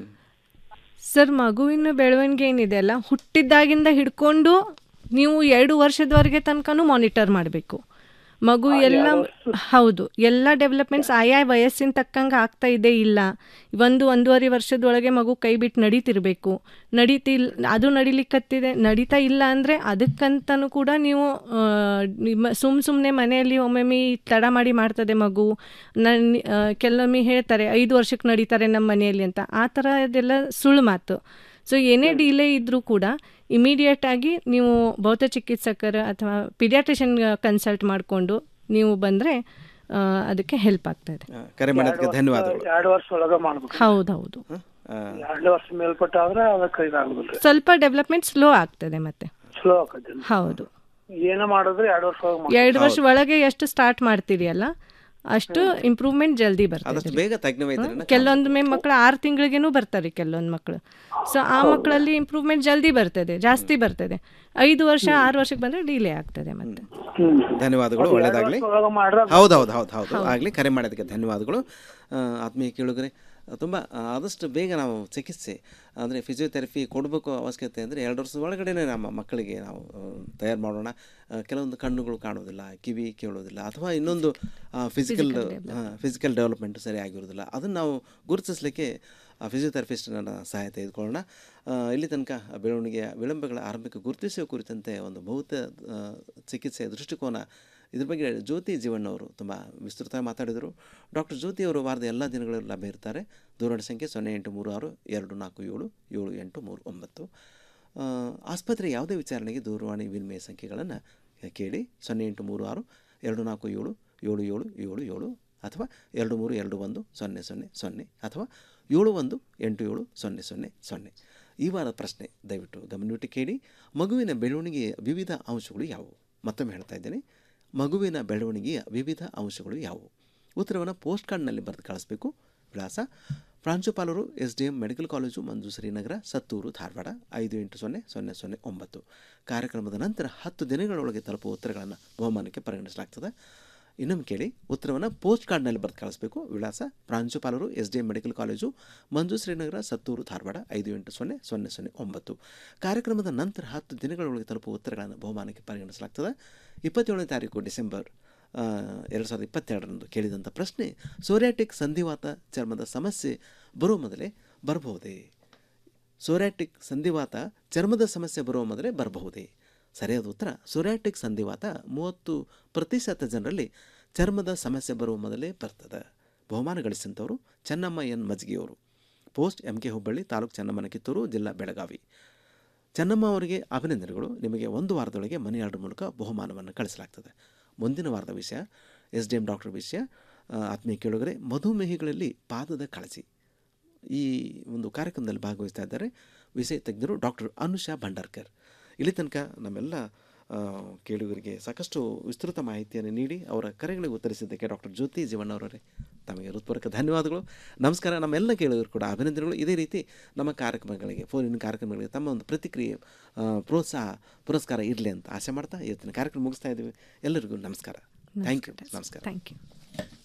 S2: ಸರ್ ಮಗುವಿನ ಬೆಳವಣಿಗೆ ಏನಿದೆ ಅಲ್ಲ ಹುಟ್ಟಿದ್ದಾಗಿಂದ ಹಿಡ್ಕೊಂಡು ನೀವು ಎರಡು ವರ್ಷದವರೆಗೆ ತನಕನೂ ಮಾನಿಟರ್ ಮಾಡಬೇಕು ಮಗು ಎಲ್ಲ ಹೌದು ಎಲ್ಲ ಡೆವಲಪ್ಮೆಂಟ್ಸ್ ಆಯಾ ವಯಸ್ಸಿನ ತಕ್ಕಂಗೆ ಆಗ್ತಾ ಇದೆ ಇಲ್ಲ ಒಂದು ಒಂದೂವರೆ ವರ್ಷದೊಳಗೆ ಮಗು ಕೈ ಬಿಟ್ಟು ನಡೀತಿರ್ಬೇಕು ನಡೀತಿಲ್ ಅದು ನಡಿಲಿಕ್ಕತ್ತಿದೆ ನಡೀತಾ ಇಲ್ಲ ಅಂದರೆ ಅದಕ್ಕಂತನೂ ಕೂಡ ನೀವು ಆ, ನಿಮ್ಮ ಸುಮ್ಮ ಸುಮ್ಮನೆ ಮನೆಯಲ್ಲಿ ಒಮ್ಮೊಮ್ಮೆ ತಡ ಮಾಡಿ ಮಾಡ್ತದೆ ಮಗು ನನ್ನ ಕೆಲವೊಮ್ಮೆ ಹೇಳ್ತಾರೆ ಐದು ವರ್ಷಕ್ಕೆ ನಡೀತಾರೆ ನಮ್ಮ ಮನೆಯಲ್ಲಿ ಅಂತ ಆ ಥರ ಇದೆಲ್ಲ ಸುಳ್ಳು ಮಾತು ಸೊ ಏನೇ ಡಿಲೇ ಇದ್ದರೂ ಕೂಡ ಇಮಿಡಿಯೇಟ್ ಆಗಿ ನೀವು ಭೌತ ಚಿಕಿತ್ಸಕರ ಅಥವಾ ಪಿಡಿಯಾಟ್ರಿಷನ್ ಕನ್ಸಲ್ಟ್ ಮಾಡಿಕೊಂಡು ನೀವು ಬಂದರೆ ಅದಕ್ಕೆ ಹೆಲ್ಪ್ ಆಗ್ತದೆ
S5: ಕರೆ ಮಾಡೋದಕ್ಕೆ ಧನ್ಯವಾದಗಳು
S7: ಎರಡು ವರ್ಷ ಒಳಗ ಮಾಡ್ಬೇಕು
S2: ಹೌದೌದು
S5: ಆ,
S7: ಎರಡು ವರ್ಷ ಮೇಲ್ಪಟ್ಟ ಆದ್ರೆ ಅದಕ್ಕೆ ಇದಾಗುದಿಲ್ಲ
S2: ಸ್ವಲ್ಪ ಡೆವಲಪ್ಮೆಂಟ್ ಸ್ಲೋ ಆಗ್ತದೆ ಮತ್ತೆ
S7: ಸ್ಲೋ ಆಕತಿ
S2: ಹೌದು
S7: ಏನ ಮಾಡಿದ್ರೆ ಎರಡು ವರ್ಷ ಒಳಗೆ ಮಾಡ್ಬೇಕು.
S2: ಎರಡು ವರ್ಷ ಒಳಗೆ ಎಷ್ಟು ಸ್ಟಾರ್ಟ್ ಮಾಡ್ತೀರಿ ಅಲ್ಲ ಅಷ್ಟು ಇಂಪ್ರೂವ್ಮೆಂಟ್ ಜಲ್ದಿ ಬರ್ತದೆ
S5: ಆದಷ್ಟು ಬೇಗ ತಜ್ಞ ವೈದ್ಯರನ್ನ
S2: ಕೆಲವೊಂದು ಮಕ್ಕಳು ಆರು ತಿಂಗಳಿಗೇನು ಬರ್ತಾರೆ ಕೆಲವೊಂದು ಮಕ್ಕಳು ಸೊ ಆ ಮಕ್ಕಳಲ್ಲಿ ಇಂಪ್ರೂವ್ಮೆಂಟ್ ಜಲ್ದಿ ಬರ್ತದೆ ಜಾಸ್ತಿ ಬರ್ತದೆ ಐದು ವರ್ಷ ಆರು ವರ್ಷಕ್ಕೆ ಬಂದರೆ ಡಿಲೇ ಆಗ್ತದೆ ಮತ್ತೆ
S5: ಧನ್ಯವಾದಗಳು
S7: ಅದು ಎರಡು
S5: ಒಳ್ಳೇದಾಗಲಿ
S7: ವರ್ಷ ಒಳಗೆ ಮಾಡ್ರೆ
S5: ಹೌದು ಹೌದು ಹೌದು ಹೌದು ಆಗಲಿ ಕರೆ ಮಾಡೋದಕ್ಕೆ ಧನ್ಯವಾದಗಳು ಆ, ಆತ್ಮೀಯ ಕೇಳುಗರೆ ತುಂಬ ಆದಷ್ಟು ಬೇಗ ನಾವು ಚಿಕಿತ್ಸೆ ಅಂದರೆ ಫಿಸಿಯೋಥೆರಪಿ ಕೊಡಬೇಕು ಅವಶ್ಯಕತೆ ಅಂದರೆ ಎರಡು ವರ್ಷದ ಒಳಗಡೆನೇ ನಮ್ಮ ಮಕ್ಕಳಿಗೆ ನಾವು ತಯಾರು ಮಾಡೋಣ ಆ, ಕೆಲವೊಂದು ಕಣ್ಣುಗಳು ಕಾಣೋದಿಲ್ಲ ಕಿವಿ ಕೇಳೋದಿಲ್ಲ ಅಥವಾ ಇನ್ನೊಂದು ಫಿಸಿಕಲ್ ಫಿಸಿಕಲ್ ಡೆವಲಪ್ಮೆಂಟ್ ಸರಿಯಾಗಿರೋದಿಲ್ಲ ಅದನ್ನು ನಾವು ಗುರುತಿಸಲಿಕ್ಕೆ ಫಿಸಿಯೋಥೆರಪಿಸ್ಟನ ಸಹಾಯ ತೆಗೆದುಕೊಳ್ಳೋಣ ಆ, ಇಲ್ಲಿ ತನಕ ಬೆಳವಣಿಗೆಯ ವಿಳಂಬಗಳ ಆರಂಭಿಕ ಗುರುತಿಸುವ ಕುರಿತಂತೆ ಒಂದು ಭೌತ ಆ, ಚಿಕಿತ್ಸೆಯ ದೃಷ್ಟಿಕೋನ ಇದ್ರ ಬಗ್ಗೆ ಜ್ಯೋತಿ ಜೀವಣ್ಣವರು ತುಂಬ ವಿಸ್ತೃತವಾಗಿ ಮಾತಾಡಿದರು ಡಾಕ್ಟರ್ ಜ್ಯೋತಿ ಅವರು ವಾರದ ಎಲ್ಲ ದಿನಗಳಲ್ಲೂ ಲಭ್ಯ ಇರ್ತಾರೆ ದೂರವಾಣಿ ಸಂಖ್ಯೆ ಸೊನ್ನೆ ಎಂಟು ಮೂರು ಆರು ಎರಡು ನಾಲ್ಕು ಏಳು ಏಳು ಎಂಟು ಮೂರು ಒಂಬತ್ತು ಆ, ಆಸ್ಪತ್ರೆ ಯಾವುದೇ ವಿಚಾರಣೆಗೆ ದೂರವಾಣಿ ವಿನಿಮಯ ಸಂಖ್ಯೆಗಳನ್ನು ಕೇಳಿ ಸೊನ್ನೆ ಎಂಟು ಮೂರು ಆರು ಎರಡು ನಾಲ್ಕು ಏಳು ಏಳು ಏಳು ಏಳು ಏಳು ಅಥವಾ ಎರಡು ಮೂರು ಎರಡು ಒಂದು ಸೊನ್ನೆ ಸೊನ್ನೆ ಸೊನ್ನೆ ಅಥವಾ ಏಳು ಒಂದು ಎಂಟು ಏಳು ಸೊನ್ನೆ ಸೊನ್ನೆ ಸೊನ್ನೆ ಈ ವಾರದ ಪ್ರಶ್ನೆ ದಯವಿಟ್ಟು ಗಮನವಿಟ್ಟು ಕೇಳಿ ಮಗುವಿನ ಬೆಳವಣಿಗೆಯ ವಿವಿಧ ಅಂಶಗಳು ಯಾವುವು ಮತ್ತೊಮ್ಮೆ ಹೇಳ್ತಾ ಇದ್ದೇನೆ ಮಗುವಿನ ಬೆಳವಣಿಗೆಯ ವಿವಿಧ ಅಂಶಗಳು ಯಾವುವು ಉತ್ತರವನ್ನು ಪೋಸ್ಟ್ ಕಾರ್ಡ್ನಲ್ಲಿ ಬರೆದು ಕಳಿಸ್ಬೇಕು ವಿಳಾಸ ಪ್ರಾಂಶುಪಾಲರು S D M medical college Manju Shrinagar Sattur Dharwad ಐದು ಎಂಟು ಸೊನ್ನೆ ಸೊನ್ನೆ ಸೊನ್ನೆ ಒಂಬತ್ತು ಕಾರ್ಯಕ್ರಮದ ನಂತರ ಹತ್ತು ದಿನಗಳೊಳಗೆ ತಲುಪುವ ಉತ್ತರಗಳನ್ನು ಬಹುಮಾನಕ್ಕೆ ಪರಿಗಣಿಸಲಾಗ್ತದೆ ಇನ್ನೊಮ್ಮೆ ಕೇಳಿ ಉತ್ತರವನ್ನು ಪೋಸ್ಟ್ ಕಾರ್ಡ್ನಲ್ಲಿ ಬರೆದು ಕಳಿಸ್ಬೇಕು ವಿಳಾಸ ಪ್ರಾಂಶುಪಾಲರು S D M medical college Manju Shrinagar Sattur Dharwad ಐದು ಎಂಟು ಸೊನ್ನೆ ಸೊನ್ನೆ ಸೊನ್ನೆ ಒಂಬತ್ತು ಕಾರ್ಯಕ್ರಮದ ನಂತರ ಹತ್ತು ದಿನಗಳೊಳಗೆ ತಲುಪುವ ಉತ್ತರಗಳನ್ನು ಬಹುಮಾನಕ್ಕೆ ಪರಿಗಣಿಸಲಾಗ್ತದೆ ಇಪ್ಪತ್ತೇಳನೇ ತಾರೀಕು ಡಿಸೆಂಬರ್ ಆ, ಎರಡು ಸಾವಿರದ ಇಪ್ಪತ್ತೆರಡರಂದು ಕೇಳಿದಂಥ ಪ್ರಶ್ನೆ ಸೋರಿಯಾಟಿಕ್ ಸಂಧಿವಾತ ಚರ್ಮದ ಸಮಸ್ಯೆ ಬರುವ ಮೊದಲೇ ಬರಬಹುದೇ ಸೋರಿಯಾಟಿಕ್ ಸಂಧಿವಾತ ಚರ್ಮದ ಸಮಸ್ಯೆ ಬರುವ ಮೊದಲೇ ಬರಬಹುದೇ ಸರಿಯಾದ ಉತ್ತರ ಸೊರ್ಯಾಟಿಕ್ ಸಂಧಿವಾತ ಮೂವತ್ತು ಪ್ರತಿಶತ ಜನರಲ್ಲಿ ಚರ್ಮದ ಸಮಸ್ಯೆ ಬರುವ ಮೊದಲೇ ಬರ್ತದೆ ಬಹುಮಾನ ಗಳಿಸಿದಂಥವರು ಚೆನ್ನಮ್ಮ ಎನ್ ಮಜ್ಗಿಯವರು ಪೋಸ್ಟ್ ಎಂ ಕೆ ಹುಬ್ಬಳ್ಳಿ ತಾಲೂಕು ಚೆನ್ನಮ್ಮನ ಕಿತ್ತೂರು ಜಿಲ್ಲಾ ಬೆಳಗಾವಿ ಚೆನ್ನಮ್ಮ ಅವರಿಗೆ ಅಭಿನಂದನೆಗಳು ನಿಮಗೆ ಒಂದು ವಾರದೊಳಗೆ ಮನಿ ಆರ್ಡರ್ ಮೂಲಕ ಬಹುಮಾನವನ್ನು ಕಳಿಸಲಾಗ್ತದೆ ಮುಂದಿನ ವಾರದ ವಿಷಯ ಎಸ್ ಡಿ ಎಂ ಡಾಕ್ಟರ್ ವಿಷಯ ಆ, ಆತ್ಮೀಯ ಕೇಳುಗರೆ ಮಧುಮೇಹಿಗಳಲ್ಲಿ ಪಾದದ ಕಾಳಜಿ ಈ ಒಂದು ಕಾರ್ಯಕ್ರಮದಲ್ಲಿ ಭಾಗವಹಿಸ್ತಾ ಇದ್ದಾರೆ ವಿಷಯ ತಜ್ಞರು ಡಾಕ್ಟರ್ ಅನುಷಾ ಭಂಡಾರ್ಕರ್ ಇಲ್ಲಿ ತನಕ ನಮ್ಮೆಲ್ಲ ಆ, ಕೇಳುಗರಿಗೆ ಸಾಕಷ್ಟು ವಿಸ್ತೃತ ಮಾಹಿತಿಯನ್ನು ನೀಡಿ ಅವರ ಕರೆಗಳಿಗೆ ಉತ್ತರಿಸಿದ್ದಕ್ಕೆ ಡಾಕ್ಟರ್ ಜ್ಯೋತಿ ಜೀವಣ್ಣವರೇ ತಮಗೆ ಹೃತ್ಪೂರ್ವಕ ಧನ್ಯವಾದಗಳು ನಮಸ್ಕಾರ ನಮ್ಮೆಲ್ಲ ಕೇಳುಗರು ಕೂಡ ಅಭಿನಂದನೆಗಳು ಇದೇ ರೀತಿ ನಮ್ಮ ಕಾರ್ಯಕ್ರಮಗಳಿಗೆ ಫೋನಿನ ಕಾರ್ಯಕ್ರಮಗಳಿಗೆ ತಮ್ಮ ಒಂದು ಪ್ರತಿಕ್ರಿಯೆ ಆ, ಪ್ರೋತ್ಸಾಹ ಪುರಸ್ಕಾರ ಇರಲಿ ಅಂತ ಆಸೆ ಮಾಡ್ತಾ ಇವತ್ತಿನ ಕಾರ್ಯಕ್ರಮ ಮುಗಿಸ್ತಾ ಇದ್ದೀವಿ ಎಲ್ಲರಿಗೂ ನಮಸ್ಕಾರ ಥ್ಯಾಂಕ್ ಯು ನಮಸ್ಕಾರ
S2: ಥ್ಯಾಂಕ್ ಯು